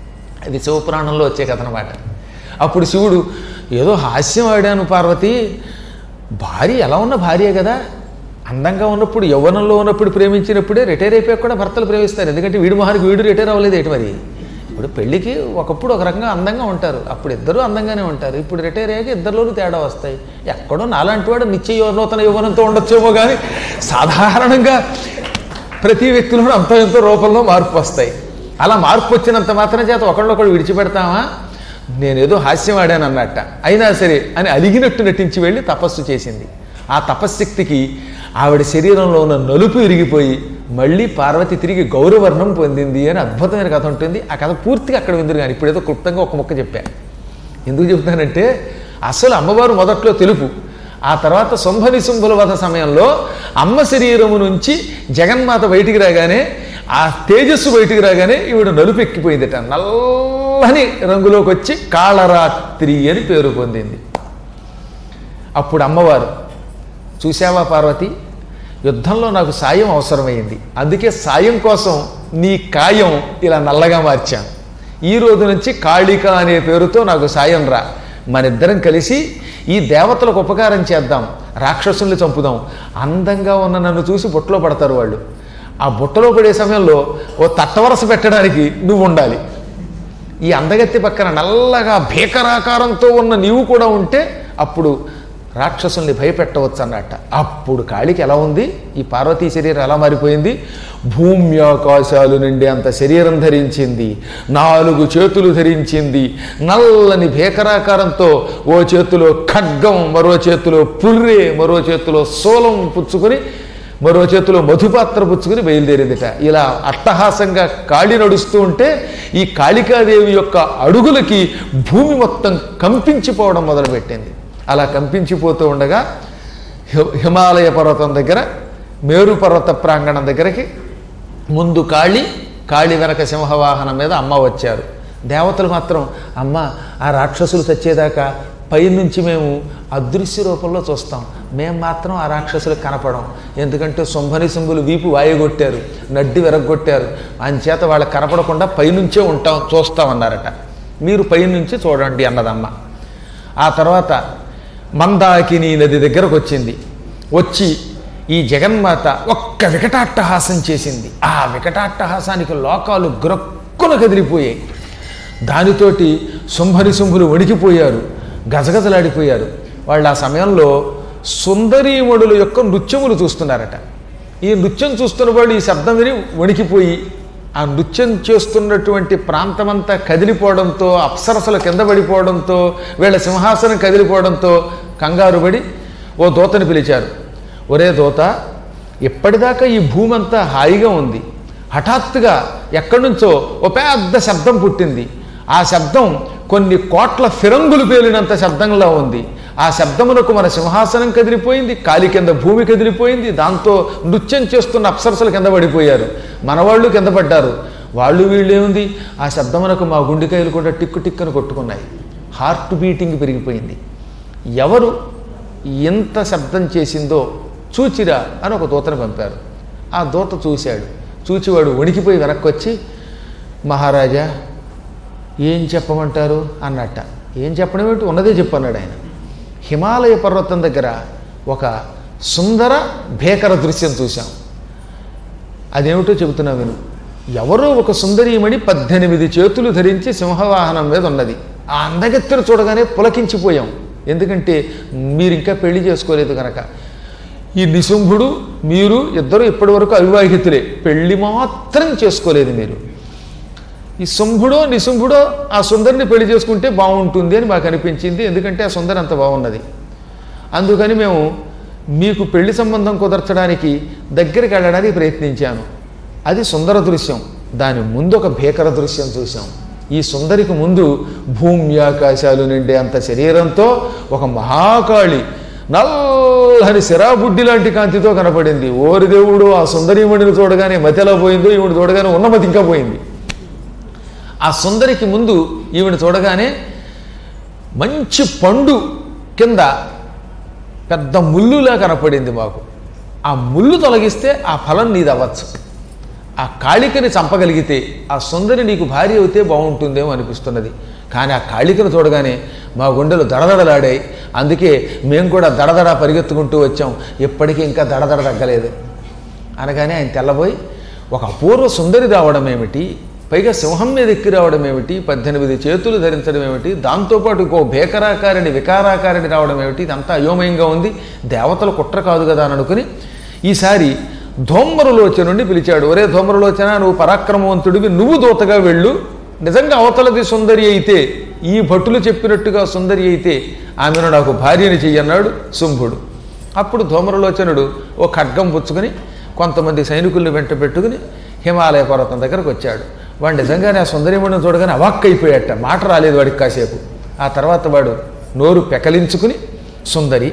అది శివపురాణంలో వచ్చే కథ అనమాట అప్పుడు శివుడు ఏదో హాస్యం ఆడాను పార్వతి భార్య ఎలా ఉన్న భార్యే కదా అందంగా ఉన్నప్పుడు యవ్వనంలో ఉన్నప్పుడు ప్రేమించినప్పుడే రిటైర్ అయిపోయాక కూడా భర్తలు ప్రేమిస్తారు ఎందుకంటే వీడి మొహానికి వీడు రిటైర్ అవ్వలేదు ఏంటి మరి ఇప్పుడు పెళ్ళికి ఒకప్పుడు ఒక రకంగా అందంగా ఉంటారు అప్పుడు ఇద్దరు అందంగానే ఉంటారు ఇప్పుడు రిటైర్ అయ్యాక ఇద్దరిలోనూ తేడా వస్తాయి ఎక్కడో నాలాంటి వాడు నిత్య యువనూతన యవ్వనంతో ఉండొచ్చేమో కానీ సాధారణంగా ప్రతి వ్యక్తిలోనూ అంత ఎంతో రూపంలో మార్పు వస్తాయి అలా మార్పు వచ్చినంత మాత్రం చేత ఒకళ్ళొకడు విడిచిపెడతామా నేనేదో హాస్యం ఆడాను అన్నట్ట అయినా సరే అని అలిగినట్టు నటించి వెళ్ళి తపస్సు చేసింది ఆ తపశ్శక్తికి ఆవిడ శరీరంలో ఉన్న నలుపు ఇరిగిపోయి మళ్ళీ పార్వతి తిరిగి గౌరవర్ణం పొందింది అని అద్భుతమైన కథ ఉంటుంది ఆ కథ పూర్తిగా అక్కడ విందురు కానీ ఇప్పుడు ఏదో క్లుప్తంగా ఒక మొక్క చెప్పా ఎందుకు చెబుతానంటే అసలు అమ్మవారు మొదట్లో తెలుపు ఆ తర్వాత శుంభని శుంభుల వధ సమయంలో అమ్మ శరీరము నుంచి జగన్మాత బయటికి రాగానే ఆ తేజస్సు బయటికి రాగానే ఈవిడ నలుపు ఎక్కిపోయిందట నల్లని రంగులోకి వచ్చి కాళరాత్రి అని పేరు పొందింది అప్పుడు అమ్మవారు చూశావా పార్వతి యుద్ధంలో నాకు సాయం అవసరమైంది అందుకే సాయం కోసం నీ కాయం ఇలా నల్లగా మార్చాను ఈ రోజు నుంచి కాళిక అనే పేరుతో నాకు సాయం రా మనిద్దరం కలిసి ఈ దేవతలకు ఉపకారం చేద్దాం రాక్షసుల్ని చంపుదాం అందంగా ఉన్న నన్ను చూసి బుట్టలో పడతారు వాళ్ళు ఆ బుట్టలో పడే సమయంలో ఓ తట్టవరస పెట్టడానికి నువ్వు ఉండాలి ఈ అందగత్తి పక్కన నల్లగా భీకరాకారంతో ఉన్న నీవు కూడా ఉంటే అప్పుడు రాక్షసుల్ని భయపెట్టవచ్చు అన్నట్ట అప్పుడు కాళికి ఎలా ఉంది ఈ పార్వతీ శరీరం ఎలా మారిపోయింది భూమి ఆకాశాలు నిండి అంత శరీరం ధరించింది నాలుగు చేతులు ధరించింది నల్లని భీకరాకారంతో ఓ చేతిలో ఖడ్గం మరో చేతిలో పుర్రె మరో చేతిలో శూలం పుచ్చుకొని మరో చేతిలో మధుపాత్ర పుచ్చుకుని బయలుదేరిందిట ఇలా అట్టహాసంగా కాళి నడుస్తూ ఉంటే ఈ కాళికాదేవి యొక్క అడుగులకి భూమి మొత్తం కంపించిపోవడం మొదలుపెట్టింది అలా కంపించిపోతూ ఉండగా హి- హిమాలయ పర్వతం దగ్గర మేరు పర్వత ప్రాంగణం దగ్గరికి ముందు కాళి కాళి వెనక సింహవాహనం మీద అమ్మ వచ్చారు దేవతలు మాత్రం అమ్మ ఆ రాక్షసులు చచ్చేదాకా పైనుంచి మేము అదృశ్య రూపంలో చూస్తాం మేము మాత్రం ఆ రాక్షసులకు కనపడం ఎందుకంటే శుంభని శుంభులు వీపు వాయగొట్టారు నడ్డి విరగొట్టారు అంచేత వాళ్ళకి కనపడకుండా పైనుంచే ఉంటాం చూస్తామన్నారట మీరు పైనుంచి చూడండి అన్నదమ్మ ఆ తర్వాత మందాకిని నది దగ్గరకు వచ్చింది వచ్చి ఈ జగన్మాత ఒక్క వికటాట్టహాసం చేసింది ఆ వికటాట్టహాసానికి లోకాలు గ్రక్కున కదిలిపోయాయి దానితోటి శుంభని శుంభులు వణికిపోయారు గజగజలాడిపోయారు వాళ్ళు ఆ సమయంలో సుందరీమణుల యొక్క నృత్యములు చూస్తున్నారట ఈ నృత్యం చూస్తున్న వాళ్ళు ఈ శబ్దం విని వణికిపోయి ఆ నృత్యం చేస్తున్నటువంటి ప్రాంతమంతా కదిలిపోవడంతో అప్సరసలు కింద పడిపోవడంతో వీళ్ళ సింహాసనం కదిలిపోవడంతో కంగారు పడి ఓ దూతని పిలిచారు ఒరే దూత ఇప్పటిదాకా ఈ భూమి అంతా హాయిగా ఉంది హఠాత్తుగా ఎక్కడి నుంచో ఓ పెద్ద శబ్దం పుట్టింది ఆ శబ్దం కొన్ని కోట్ల ఫిరంగులు పేలినంత శబ్దంలా ఉంది ఆ శబ్దమునకు మన సింహాసనం కదిలిపోయింది కాలి కింద భూమి కదిలిపోయింది దాంతో నృత్యం చేస్తున్న అప్సరసలు కింద పడిపోయారు మనవాళ్ళు కింద పడ్డారు వాళ్ళు వీళ్ళు ఏముంది ఆ శబ్దమునకు మా గుండెకాయలు కూడా టిక్కు టిక్కను కొట్టుకున్నాయి హార్ట్ బీటింగ్ పెరిగిపోయింది ఎవరు ఎంత శబ్దం చేసిందో చూచిరా అని ఒక దూతను పంపారు ఆ దూత చూశాడు చూచివాడు వణికిపోయి వెనక్కి వచ్చి మహారాజా ఏం చెప్పమంటారు అన్నట్ట ఏం చెప్పడం ఏమిటి ఉన్నదే చెప్పన్నాడు ఆయన హిమాలయ పర్వతం దగ్గర ఒక సుందర భేకర దృశ్యం చూశాం అదేమిటో చెబుతున్నా విను ఎవరో ఒక సుందరీమణి పద్దెనిమిది చేతులు ధరించి సింహవాహనం మీద ఉన్నది ఆ అందగత్తెను చూడగానే పులకించిపోయాం ఎందుకంటే మీరు ఇంకా పెళ్లి చేసుకోలేదు కనుక ఈ నిశుంభుడు మీరు ఇద్దరు ఇప్పటి వరకు అవివాహితులే పెళ్లి మాత్రం చేసుకోలేదు మీరు ఈ శుంభుడో నిశుంభుడో ఆ సుందరిని పెళ్లి చేసుకుంటే బాగుంటుంది అని మాకు అనిపించింది ఎందుకంటే ఆ సుందరి అంత బాగున్నది అందుకని మేము మీకు పెళ్లి సంబంధం కుదర్చడానికి దగ్గరికి వెళ్ళడానికి ప్రయత్నించాను అది సుందర దృశ్యం దాని ముందు ఒక భీకర దృశ్యం చూసాం ఈ సుందరికి ముందు భూమి ఆకాశాలు నిండే అంత శరీరంతో ఒక మహాకాళి నల్లని సిరాబుడ్డి లాంటి కాంతితో కనపడింది ఓరి దేవుడు ఆ సుందరీమణిని చూడగానే మతిలో పోయిందో ఈవిడ చూడగానే ఉన్నమతి ఇంకా పోయింది ఆ సుందరికి ముందు ఈవిడ చూడగానే మంచి పండు కింద పెద్ద ముల్లులా కనపడింది మాకు ఆ ముళ్ళు తొలగిస్తే ఆ ఫలం నీది అవ్వచ్చు ఆ కాళికని చంపగలిగితే ఆ సుందరి నీకు భార్య అవుతే బాగుంటుందేమో అనిపిస్తున్నది కానీ ఆ కాళికను చూడగానే మా గుండెలు దడదడలాడాయి అందుకే మేము కూడా దడదడ పరిగెత్తుకుంటూ వచ్చాం ఎప్పటికీ ఇంకా దడదడ తగ్గలేదు అనగానే ఆయన తెల్లబోయి ఒక అపూర్వ సుందరి రావడం ఏమిటి పైగా సింహం మీద ఎక్కి రావడం ఏమిటి పద్దెనిమిది చేతులు ధరించడం ఏమిటి దాంతోపాటు ఇంకో భేకరాకారిని వికారాకారిని రావడం ఏమిటి ఇదంతా అయోమయంగా ఉంది దేవతల కుట్ర కాదు కదా అని అనుకుని ఈసారి ధూమ్రలోచన నుండి పిలిచాడు ఒరే ధూమ్రలోచన నువ్వు పరాక్రమవంతుడివి నువ్వు దూతగా వెళ్ళు నిజంగా అవతలది సుందరి అయితే ఈ భటులు చెప్పినట్టుగా సుందరి అయితే ఆమెను నాకు భార్యని చెయ్యన్నాడు శుంభుడు అప్పుడు ధూమ్రలోచనుడు ఓ ఖడ్గం పుచ్చుకొని కొంతమంది సైనికుల్ని వెంట పెట్టుకుని హిమాలయ పర్వతం దగ్గరకు వచ్చాడు వాడు నిజంగానే ఆ సుందరిమణిని చూడగానే అవాక్కైపోయాట మాట రాలేదు వాడికి కాసేపు ఆ తర్వాత వాడు నోరు పెకలించుకుని సుందరి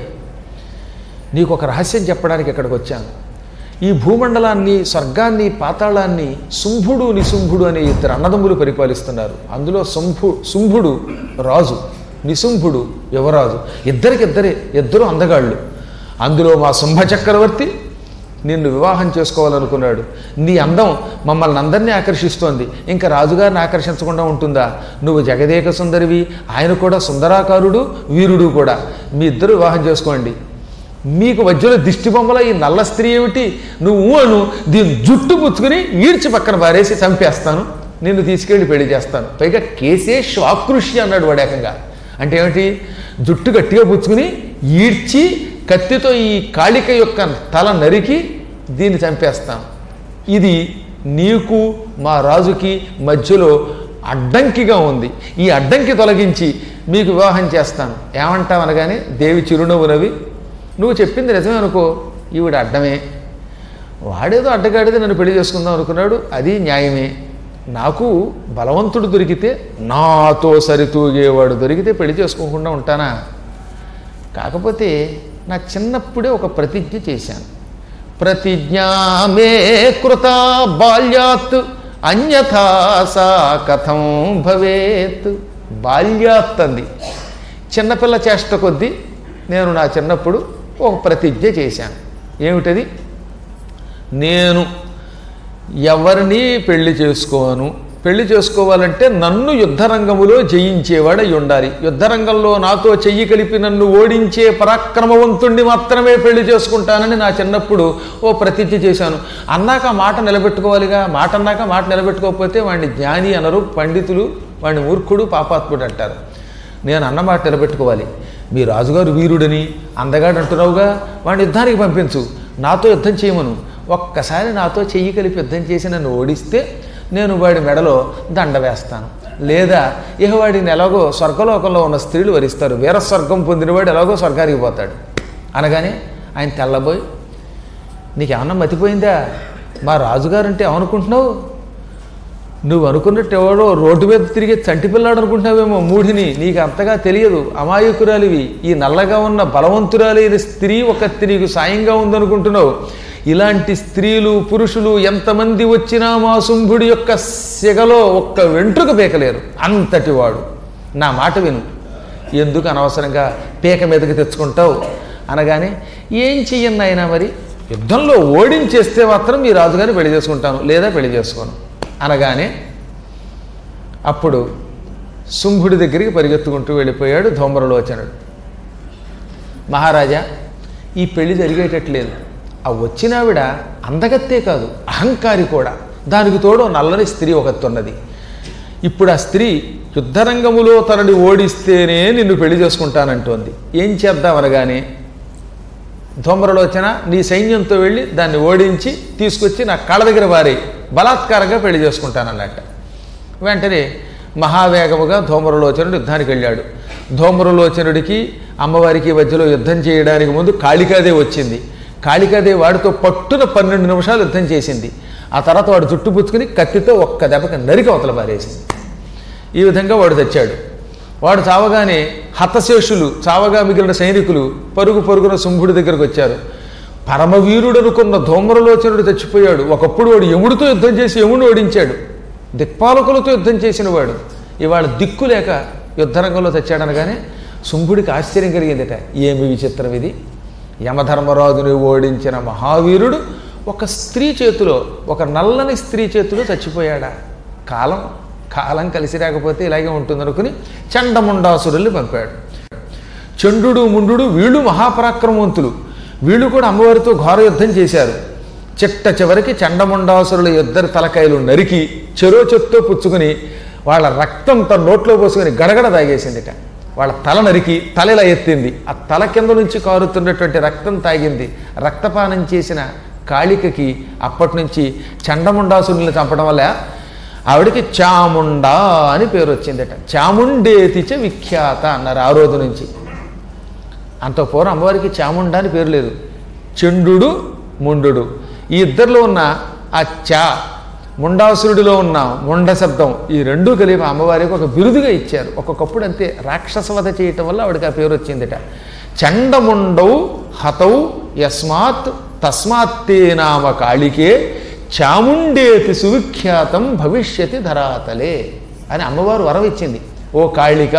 నీకు ఒక రహస్యం చెప్పడానికి ఇక్కడికి వచ్చాను ఈ భూమండలాన్ని స్వర్గాన్ని పాతాళాన్ని శుంభుడు నిశుంభుడు అనే ఇద్దరు అన్నదమ్ములు పరిపాలిస్తున్నారు అందులో శంభు శుంభుడు రాజు నిశుంభుడు యువరాజు ఇద్దరికిద్దరే ఇద్దరు అందగాళ్ళు అందులో మా శుంభ చక్రవర్తి నిన్ను వివాహం చేసుకోవాలనుకున్నాడు నీ అందం మమ్మల్ని అందరినీ ఆకర్షిస్తోంది ఇంకా రాజుగారిని ఆకర్షించకుండా ఉంటుందా నువ్వు జగదేక సుందరివి ఆయన కూడా సుందరాకారుడు వీరుడు కూడా మీ ఇద్దరు వివాహం చేసుకోండి మీకు మధ్యలో దిష్టి బొమ్మల ఈ నల్ల స్త్రీ ఏమిటి నువ్వు అను దీని జుట్టు పుచ్చుకుని ఈడ్చి పక్కన పారేసి చంపేస్తాను నిన్ను తీసుకెళ్ళి పెళ్లి చేస్తాను పైగా కేసే శ్వాకృషి అన్నాడు వాడు ఏకంగా అంటే ఏమిటి జుట్టు గట్టిగా పుచ్చుకుని ఈడ్చి కత్తితో ఈ కాళిక యొక్క తల నరికి దీన్ని చంపేస్తాను ఇది నీకు మా రాజుకి మధ్యలో అడ్డంకిగా ఉంది ఈ అడ్డంకి తొలగించి మీకు వివాహం చేస్తాను ఏమంటావు అనగానే దేవి చిరునవ్వు నవ్వి నువ్వు చెప్పింది నిజమే అనుకో ఈవిడ అడ్డమే వాడేదో అడ్డగాడితే నన్ను పెళ్లి చేసుకుందాం అనుకున్నాడు అది న్యాయమే నాకు బలవంతుడు దొరికితే నాతో సరితూగేవాడు దొరికితే పెళ్లి చేసుకోకుండా ఉంటానా కాకపోతే నా చిన్నప్పుడే ఒక ప్రతిజ్ఞ చేశాను ప్రతిజ్ఞా మే కృత బాల్యాత్ అన్యథా సా కథం భవేత్ బాల్యాత్ అంది చిన్నపిల్ల చేష్ట కొద్దీ నేను నా చిన్నప్పుడు ఒక ప్రతిజ్ఞ చేశాను ఏమిటది నేను ఎవరిని పెళ్లి చేసుకోను పెళ్లి చేసుకోవాలంటే నన్ను యుద్ధరంగములో జయించేవాడై ఉండాలి యుద్ధరంగంలో నాతో చెయ్యి కలిపి నన్ను ఓడించే పరాక్రమవంతుణ్ణి మాత్రమే పెళ్లి చేసుకుంటానని నా చిన్నప్పుడు ఓ ప్రతిజ్ఞ చేశాను అన్నాక మాట నిలబెట్టుకోవాలిగా మాట అన్నాక మాట నిలబెట్టుకోకపోతే వాడిని జ్ఞాని అనరు పండితులు వాడిని మూర్ఖుడు పాపాత్ముడు అంటారు నేను అన్నమాట నిలబెట్టుకోవాలి మీ రాజుగారు వీరుడని అందగాడు అంటున్నావుగా వాడిని యుద్ధానికి పంపించు నాతో యుద్ధం చేయమను ఒక్కసారి నాతో చెయ్యి కలిపి యుద్ధం చేసి నన్ను ఓడిస్తే నేను వాడి మెడలో దండ వేస్తాను లేదా ఇక వాడిని ఎలాగో స్వర్గలోకంలో ఉన్న స్త్రీలు వరిస్తారు వీర స్వర్గం పొందినవాడు ఎలాగో స్వర్గానికి పోతాడు అనగానే ఆయన తెల్లబోయి నీకేమన్నా మతిపోయిందా మా రాజుగారు అంటే ఏమనుకుంటున్నావు నువ్వు అనుకున్నట్టు ఎవడో రోడ్డు మీద తిరిగే చంటి పిల్లాడు అనుకుంటున్నావేమో మూఢిని నీకు అంతగా తెలియదు అమాయకురాలివి ఈ నల్లగా ఉన్న బలవంతురాలైన స్త్రీ ఒకటి నీకు సాయంగా ఉందనుకుంటున్నావు ఇలాంటి స్త్రీలు పురుషులు ఎంతమంది వచ్చినా మా శుంభుడి యొక్క సెగలో ఒక్క వెంట్రుక పీకలేరు అంతటి వాడు నా మాట విను ఎందుకు అనవసరంగా పీక మీదకి తెచ్చుకుంటావు అనగానే ఏం చెయ్యను నాయనా మరి యుద్ధంలో ఓడించేస్తే మాత్రం మీ రాజుగారిని పెళ్లి చేసుకుంటాను లేదా పెళ్లి చేసుకోను అనగానే అప్పుడు శుంభుడి దగ్గరికి పరిగెత్తుకుంటూ వెళ్ళిపోయాడు ధూమ్రలోచనుడు మహారాజా ఈ పెళ్లి జరిగేటట్లేదు ఆ వచ్చినావిడ అందగత్తే కాదు అహంకారి కూడా దానికి తోడు ఓ నల్లని స్త్రీ ఒకటి ఉన్నది ఇప్పుడు ఆ స్త్రీ యుద్ధరంగములో తనని ఓడిస్తేనే నిన్ను పెళ్లి చేసుకుంటానంటోంది ఏం చేద్దాం అనగానే ధూమ్రలోచన నీ సైన్యంతో వెళ్ళి దాన్ని ఓడించి తీసుకొచ్చి నా కళ్ళ దగ్గర వారి బలాత్కారంగా పెళ్లి చేసుకుంటానన్నట్ట వెంటనే మహావేగముగా ధూమ్రలోచనుడు యుద్ధానికి వెళ్ళాడు ధూమ్రలోచనుడికి అమ్మవారికి మధ్యలో యుద్ధం చేయడానికి ముందు కాళికాదేవి వచ్చింది కాళికాదేవి వాడితో పట్టున పన్నెండు నిమిషాలు యుద్ధం చేసింది ఆ తర్వాత వాడు జుట్టు పుచ్చుకుని కత్తితో ఒక్క దెబ్బకి నరికి అవతల పారేసింది ఈ విధంగా వాడు తెచ్చాడు వాడు చావగానే హతశేషులు చావగా మిగిలిన సైనికులు పరుగు పరుగున శుంభుడి దగ్గరకు వచ్చారు పరమవీరుడు అనుకున్న ధూమ్రలోచనుడు చచ్చిపోయాడు ఒకప్పుడు వాడు యముడితో యుద్ధం చేసి యముడిని ఓడించాడు దిక్పాలకులతో యుద్ధం చేసిన వాడు ఇవాళ దిక్కు లేక యుద్ధరంగంలో తెచ్చాడనగానే శుంభుడికి ఆశ్చర్యం కలిగిందట ఏమి విచిత్రం ఇది యమధర్మరాజుని ఓడించిన మహావీరుడు ఒక స్త్రీ చేతిలో ఒక నల్లని స్త్రీ చేతిలో చచ్చిపోయాడా కాలం కాలం కలిసి రాకపోతే ఇలాగే ఉంటుందనుకుని చండముండాసురుల్ని పంపాడు చండు ముండు వీళ్ళు మహాపరాక్రమవంతులు వీళ్ళు కూడా అమ్మవారితో ఘోర యుద్ధం చేశారు చిట్ట చివరికి చండముండాసురుల ఇద్దరు తలకాయలు నరికి చెరో చెత్తో పుచ్చుకుని వాళ్ళ రక్తం తన నోట్లో పోసుకొని గడగడ తాగేసిందిట వాళ్ళ తల నరికి తల ఇలా ఎత్తింది ఆ తల కింద నుంచి కారుతున్నటువంటి రక్తం తాగింది రక్తపానం చేసిన కాళికకి అప్పటి నుంచి చండముండాసురుల్ని చంపడం వల్ల ఆవిడకి చాముండా అని పేరు వచ్చిందట చాముండేతిచ విఖ్యాత అన్నారు ఆ రోజు నుంచి అంత పూర్వం అమ్మవారికి చాముండా అని పేరు లేదు చండు ముండు ఈ ఇద్దరిలో ఉన్న ఆ చా ముండాసురుడిలో ఉన్న ముండ శబ్దం ఈ రెండూ కలిపి అమ్మవారికి ఒక బిరుదుగా ఇచ్చారు ఒక్కొక్కప్పుడు అంతే రాక్షసవధ చేయటం వల్ల ఆవిడకి ఆ పేరు వచ్చిందిట చండముండౌ హతౌ యస్మాత్ తస్మాత్తే నామ కాళికే చాముండేతి సువిఖ్యాతం భవిష్యతి ధరాతలే అని అమ్మవారు వరం ఇచ్చింది ఓ కాళిక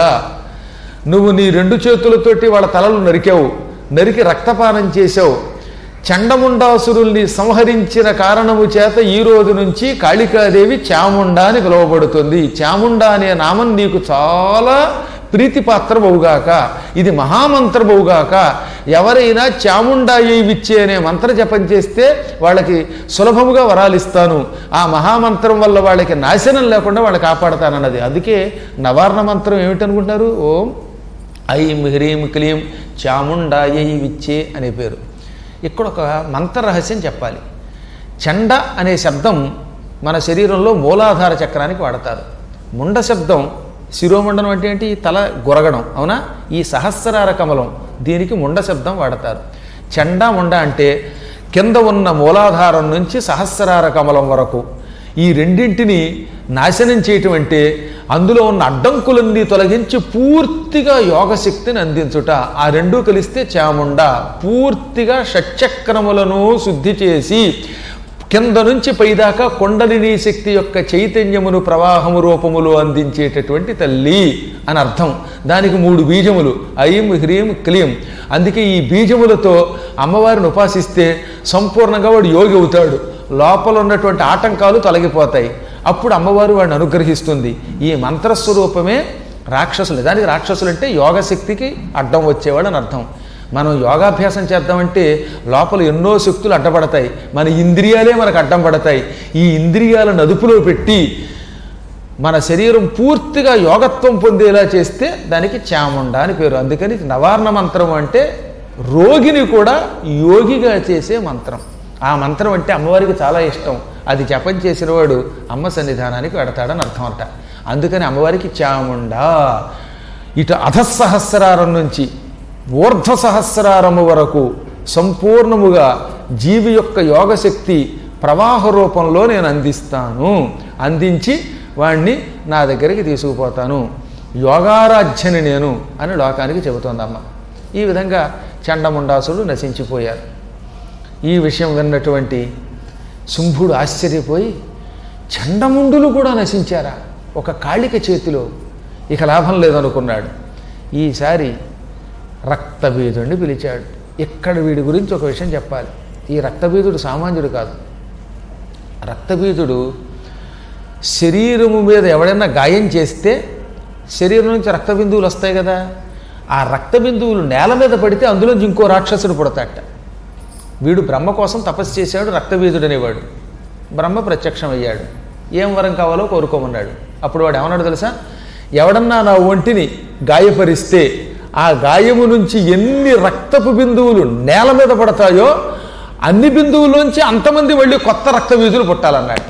నువ్వు నీ రెండు చేతులతోటి వాళ్ళ తలలు నరికావు నరికి రక్తపానం చేసావు చండముండాసురుల్ని సంహరించిన కారణము చేత ఈ రోజు నుంచి కాళికాదేవి చాముండా అని పిలువబడుతుంది చాముండా అనే నామం నీకు చాలా ప్రీతిపాత్రమవుగాక ఇది మహామంత్రమవుగాక ఎవరైనా చాముండాయివిచ్చే అనే మంత్ర జపం చేస్తే వాళ్ళకి సులభముగా వరాలిస్తాను ఆ మహామంత్రం వల్ల వాళ్ళకి నాశనం లేకుండా వాళ్ళు కాపాడతానన్నది అందుకే నవార్ణ మంత్రం ఏమిటనుకుంటున్నారు ఓం ఐం హ్రీం క్లీం చాముండాయై విచ్చే అనే పేరు ఇక్కడ ఒక మంత్ర రహస్యం చెప్పాలి చండ అనే శబ్దం మన శరీరంలో మూలాధార చక్రానికి వాడతారు ముండ శబ్దం శిరోమండనం అంటే ఏంటి తల గొరగడం అవునా ఈ సహస్రార కమలం దీనికి ముండ శబ్దం వాడతారు చండ ముండ అంటే కింద ఉన్న మూలాధారం నుంచి సహస్రార కమలం వరకు ఈ రెండింటిని నాశనం చేయటం అంటే అందులో ఉన్న అడ్డంకులన్నీ తొలగించి పూర్తిగా యోగశక్తిని అందించుట ఆ రెండూ కలిస్తే చాముండ పూర్తిగా షట్చక్రములను శుద్ధి చేసి కింద నుంచి పైదాకా కొండలిని శక్తి యొక్క చైతన్యమును ప్రవాహము రూపములు అందించేటటువంటి తల్లి అని అర్థం దానికి మూడు బీజములు ఐం హ్రీం క్లీం అందుకే ఈ బీజములతో అమ్మవారిని ఉపాసిస్తే సంపూర్ణంగా వాడు యోగి అవుతాడు లోపల ఉన్నటువంటి ఆటంకాలు తొలగిపోతాయి అప్పుడు అమ్మవారు వాడిని అనుగ్రహిస్తుంది ఈ మంత్రస్వరూపమే రాక్షసులు దానికి రాక్షసులు అంటే యోగశక్తికి అడ్డం వచ్చేవాడు అని అర్థం మనం యోగాభ్యాసం చేద్దామంటే లోపల ఎన్నో శక్తులు అడ్డపడతాయి మన ఇంద్రియాలే మనకు అడ్డం పడతాయి ఈ ఇంద్రియాలను అదుపులో పెట్టి మన శరీరం పూర్తిగా యోగత్వం పొందేలా చేస్తే దానికి చాముండ అని పేరు అందుకని నవార్ణ మంత్రం అంటే రోగిని కూడా యోగిగా చేసే మంత్రం ఆ మంత్రం అంటే అమ్మవారికి చాలా ఇష్టం అది జపం చేసినవాడు అమ్మ సన్నిధానానికి వెడతాడని అర్థం అంట అందుకని అమ్మవారికి చాముండ ఇటు అధస్సహస్రారం నుంచి ఊర్ధ్వ సహస్రారము వరకు సంపూర్ణముగా జీవి యొక్క యోగశక్తి ప్రవాహ రూపంలో నేను అందిస్తాను అందించి వాణ్ణి నా దగ్గరికి తీసుకుపోతాను యోగారాధ్యని నేను అని లోకానికి చెబుతోందమ్మ ఈ విధంగా చండముండాసులు నశించిపోయారు ఈ విషయం విన్నటువంటి శుంభుడు ఆశ్చర్యపోయి చండముండులు కూడా నశించారా ఒక కాళిక చేతిలో ఇక లాభం లేదనుకున్నాడు ఈసారి రక్తబీజుడిని పిలిచాడు ఇక్కడ వీడి గురించి ఒక విషయం చెప్పాలి ఈ రక్తబీజుడు సామాన్యుడు కాదు రక్తబీజుడు శరీరము మీద ఎవడైనా గాయం చేస్తే శరీరం నుంచి రక్త బిందువులు వస్తాయి కదా ఆ రక్త బిందువులు నేల మీద పడితే అందులోంచి ఇంకో రాక్షసుడు పుడతాట వీడు బ్రహ్మ కోసం తపస్సు చేశాడు రక్తబీజుడు అనేవాడు బ్రహ్మ ప్రత్యక్షం అయ్యాడు ఏం వరం కావాలో కోరుకోమన్నాడు అప్పుడు వాడు ఏమన్నాడు తెలుసా ఎవడన్నా నా ఒంటిని గాయపరిస్తే ఆ గాయము నుంచి ఎన్ని రక్తపు బిందువులు నేల మీద పడతాయో అన్ని బిందువుల్లోంచి అంతమంది మళ్ళీ కొత్త రక్త బీజులు పుట్టాలన్నట్టు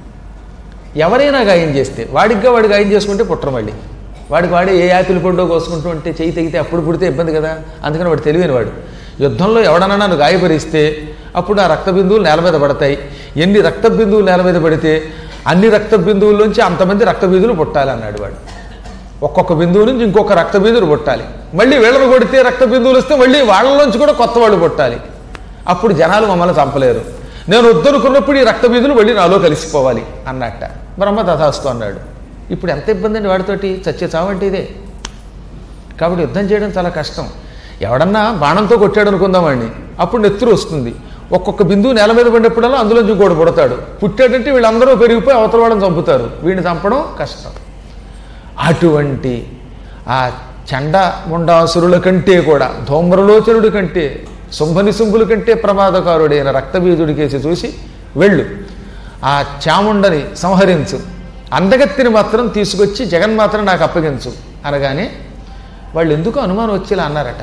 ఎవరైనా గాయం చేస్తే వాడిగ్గా వాడు గాయం చేసుకుంటే పుట్టరు మళ్ళీ వాడికి వాడే ఏ యాపిల్ పండో కోసుకుంటూ ఉంటే చేయి తెగితే అప్పుడు పుడితే ఇబ్బంది కదా అందుకని వాడు తెలివైన వాడు యుద్ధంలో ఎవడన్నా నన్ను గాయపరిస్తే అప్పుడు ఆ రక్త బిందువులు నేల మీద పడతాయి ఎన్ని రక్త బిందువులు నేల మీద పడితే అన్ని రక్త బిందువుల్లోంచి అంతమంది రక్త బీజులు పుట్టాలి అన్నాడు వాడు ఒక్కొక్క బిందువు నుంచి ఇంకొక రక్త బిందువులు పుట్టాలి మళ్ళీ వీళ్ళను కొడితే రక్త బిందువులు వస్తే మళ్ళీ వాళ్ళలోంచి కూడా కొత్త వాళ్ళు పుట్టాలి అప్పుడు జనాలు మమ్మల్ని చంపలేరు నేను వద్దనుకున్నప్పుడు ఈ రక్త బీజులు మళ్ళీ నాలో కలిసిపోవాలి అన్నట్ట బ్రహ్మ తథాస్తు అన్నాడు ఇప్పుడు ఎంత ఇబ్బంది అండి వాడితోటి చచ్చే చావంటే ఇదే కాబట్టి యుద్ధం చేయడం చాలా కష్టం ఎవడన్నా బాణంతో కొట్టాడు అనుకుందామండి అప్పుడు నెత్తురు వస్తుంది ఒక్కొక్క బిందువు నేల మీద పడినప్పుడల్లా అందులో ఇంకోటి పుడతాడు పుట్టాడంటే వీళ్ళందరూ పెరిగిపోయి అవతల వాళ్ళని చంపుతారు వీడిని చంపడం కష్టం అటువంటి ఆ చండ ముండాసురుల కంటే కూడా ధూమ్రలోచనుడి కంటే శుంభనిశుంభుల కంటే ప్రమాదకారుడైన రక్తబీజుడికేసి చూసి వెళ్ళు ఆ చాముండని సంహరించు అందగత్తిని మాత్రం తీసుకొచ్చి జగన్మాత్రం నాకు అప్పగించు అనగానే వాళ్ళు ఎందుకు అనుమానం వచ్చేలా అన్నారట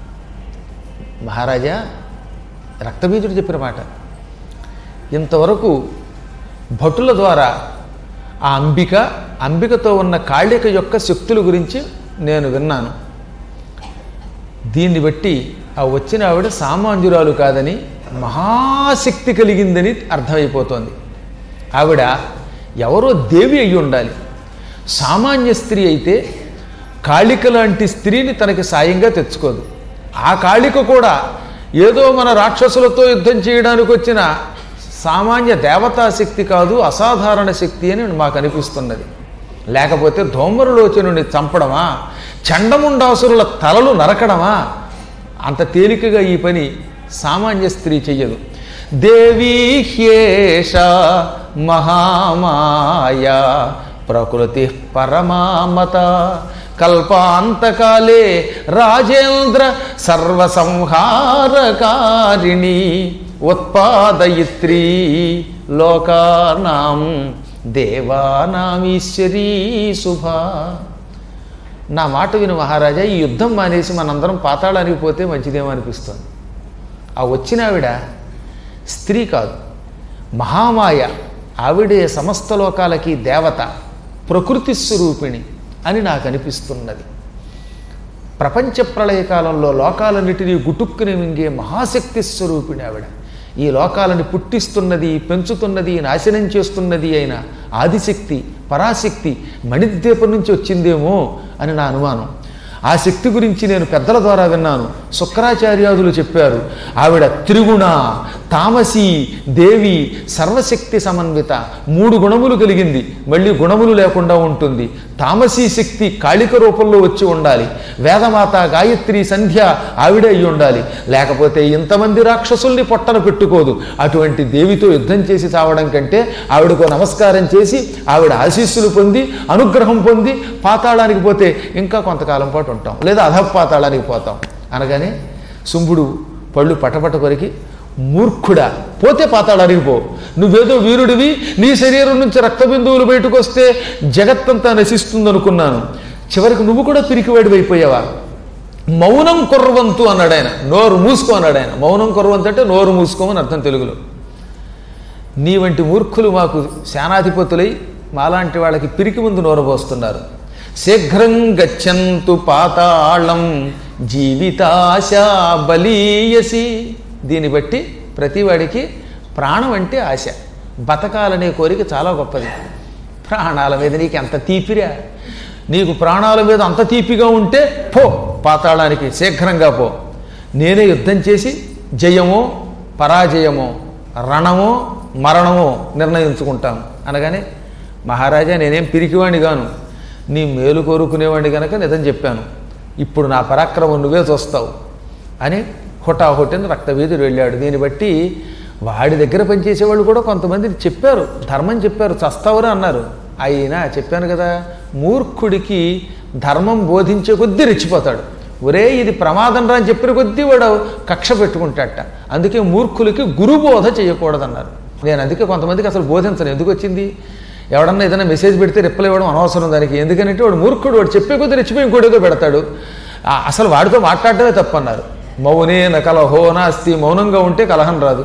మహారాజా రక్తబీజుడు చెప్పిన మాట ఇంతవరకు భటుల ద్వారా ఆ అంబిక అంబికతో ఉన్న కాళిక యొక్క శక్తుల గురించి నేను విన్నాను దీన్ని బట్టి ఆ వచ్చిన ఆవిడ సామాన్యురాలు కాదని మహాశక్తి కలిగిందని అర్థమైపోతోంది ఆవిడ ఎవరో దేవి అయి ఉండాలి సామాన్య స్త్రీ అయితే కాళిక లాంటి స్త్రీని తనకి సాయంగా తెచ్చుకోదు ఆ కాళిక కూడా ఏదో మన రాక్షసులతో యుద్ధం చేయడానికి వచ్చిన సామాన్య దేవతా శక్తి కాదు అసాధారణ శక్తి అని మాకు అనిపిస్తున్నది లేకపోతే ధూమరులోచనుని చంపడమా చండముండాసురుల తలలు నరకడమా అంత తేలికగా ఈ పని సామాన్య స్త్రీ చెయ్యదు దేవీ హ్యేష మహామాయ ప్రకృతి పరమామత కల్పాంతకాలే రాజేంద్ర సర్వసంహారకారిణి ఉత్పాదయిత్రీ లోకానాం దేవానామీశ్వరీ శుభ నా మాట విను మహారాజా ఈ యుద్ధం మానేసి మనందరం పాతాళానికి పోతే మంచిదేమో అనిపిస్తుంది ఆ వచ్చిన ఆవిడ స్త్రీ కాదు మహామాయ ఆవిడే సమస్త లోకాలకి దేవత ప్రకృతి స్వరూపిణి అని నాకు అనిపిస్తున్నది ప్రపంచ ప్రళయకాలంలో లోకాలన్నిటినీ గుటుక్కుని మింగే మహాశక్తి స్వరూపిణి ఆవిడ ఈ లోకాలను పుట్టిస్తున్నది పెంచుతున్నది నాశనం చేస్తున్నది అయిన ఆదిశక్తి పరాశక్తి మణిద్వీపం నుంచి వచ్చిందేమో అని నా అనుమానం ఆ శక్తి గురించి నేను పెద్దల ద్వారా విన్నాను శుక్రాచార్యాదులు చెప్పారు ఆవిడ త్రిగుణ తామసి దేవి సర్వశక్తి సమన్విత మూడు గుణములు కలిగింది మళ్ళీ గుణములు లేకుండా ఉంటుంది తామసీ శక్తి కాళిక రూపంలో వచ్చి ఉండాలి వేదమాత గాయత్రి సంధ్య ఆవిడే అయి ఉండాలి లేకపోతే ఇంతమంది రాక్షసుల్ని పొట్టన పెట్టుకోదు అటువంటి దేవితో యుద్ధం చేసి చావడం కంటే ఆవిడకు నమస్కారం చేసి ఆవిడ ఆశీస్సులు పొంది అనుగ్రహం పొంది పాతాళానికి పోతే ఇంకా కొంతకాలం పాటు ఉంటాం లేదా అధపాతాళానికి పోతాం అనగానే శుంభుడు పళ్ళు పటపట కొరికి మూర్ఖుడా పోతే పాతాళానికి పో నువ్వేదో వీరుడివి నీ శరీరం నుంచి రక్త బిందువులు బయటకు వస్తే జగత్తంతా నశిస్తుందనుకున్నాను చివరికి నువ్వు కూడా పిరికివాడివి అయిపోయావా మౌనం కుర్రవంతు అన్నాడు ఆయన నోరు మూసుకో అన్నాడు ఆయన మౌనం కుర్రవంతు అంటే నోరు మూసుకోమని అర్థం తెలుగులో నీ వంటి మూర్ఖులు మాకు సేనాధిపతులై మాలాంటి వాళ్ళకి పిరికి ముందు నోరబోస్తున్నారు శీఘ్రం గచ్చంతు పాతాళం జీవితాశా బలీయసి దీన్ని బట్టి ప్రతివాడికి ప్రాణం అంటే ఆశ బతకాలనే కోరిక చాలా గొప్పది ప్రాణాల మీద నీకు ఎంత తీపిరా నీకు ప్రాణాల మీద అంత తీపిగా ఉంటే పో పాతాళానికి శీఘ్రంగా పో నేనే యుద్ధం చేసి జయమో పరాజయమో రణమో మరణమో నిర్ణయించుకుంటాను అనగానే మహారాజా నేనేం పిరికివాణ్ణి గాను నీ మేలు కోరుకునేవాడిని గనక నిజం చెప్పాను ఇప్పుడు నా పరాక్రమం నువ్వే చూస్తావు అని హుటాహుటిని రక్తవీధులు వెళ్ళాడు దీన్ని బట్టి వాడి దగ్గర పనిచేసేవాళ్ళు కూడా కొంతమంది చెప్పారు ధర్మం చెప్పారు చస్తావురా అన్నారు అయినా చెప్పాను కదా మూర్ఖుడికి ధర్మం బోధించే కొద్దీ రెచ్చిపోతాడు ఒరే ఇది ప్రమాదం రా అని చెప్పిన కొద్దీ వాడు కక్ష పెట్టుకుంటాట అందుకే మూర్ఖులకి గురుబోధ చేయకూడదన్నారు నేను అందుకే కొంతమందికి అసలు బోధించను ఎందుకు వచ్చింది ఎవడన్నా ఏదైనా మెసేజ్ పెడితే రిప్లై ఇవ్వడం అనవసరం దానికి ఎందుకంటే వాడు మూర్ఖుడు వాడు చెప్పే కొద్దీ రెచ్చిపోయి ఇంకోటితో పెడతాడు ఆ, అసలు వాడితో మాట్లాడటమే తప్పన్నారు మౌనే నకలహో నాస్తి మౌనంగా ఉంటే కలహం రాదు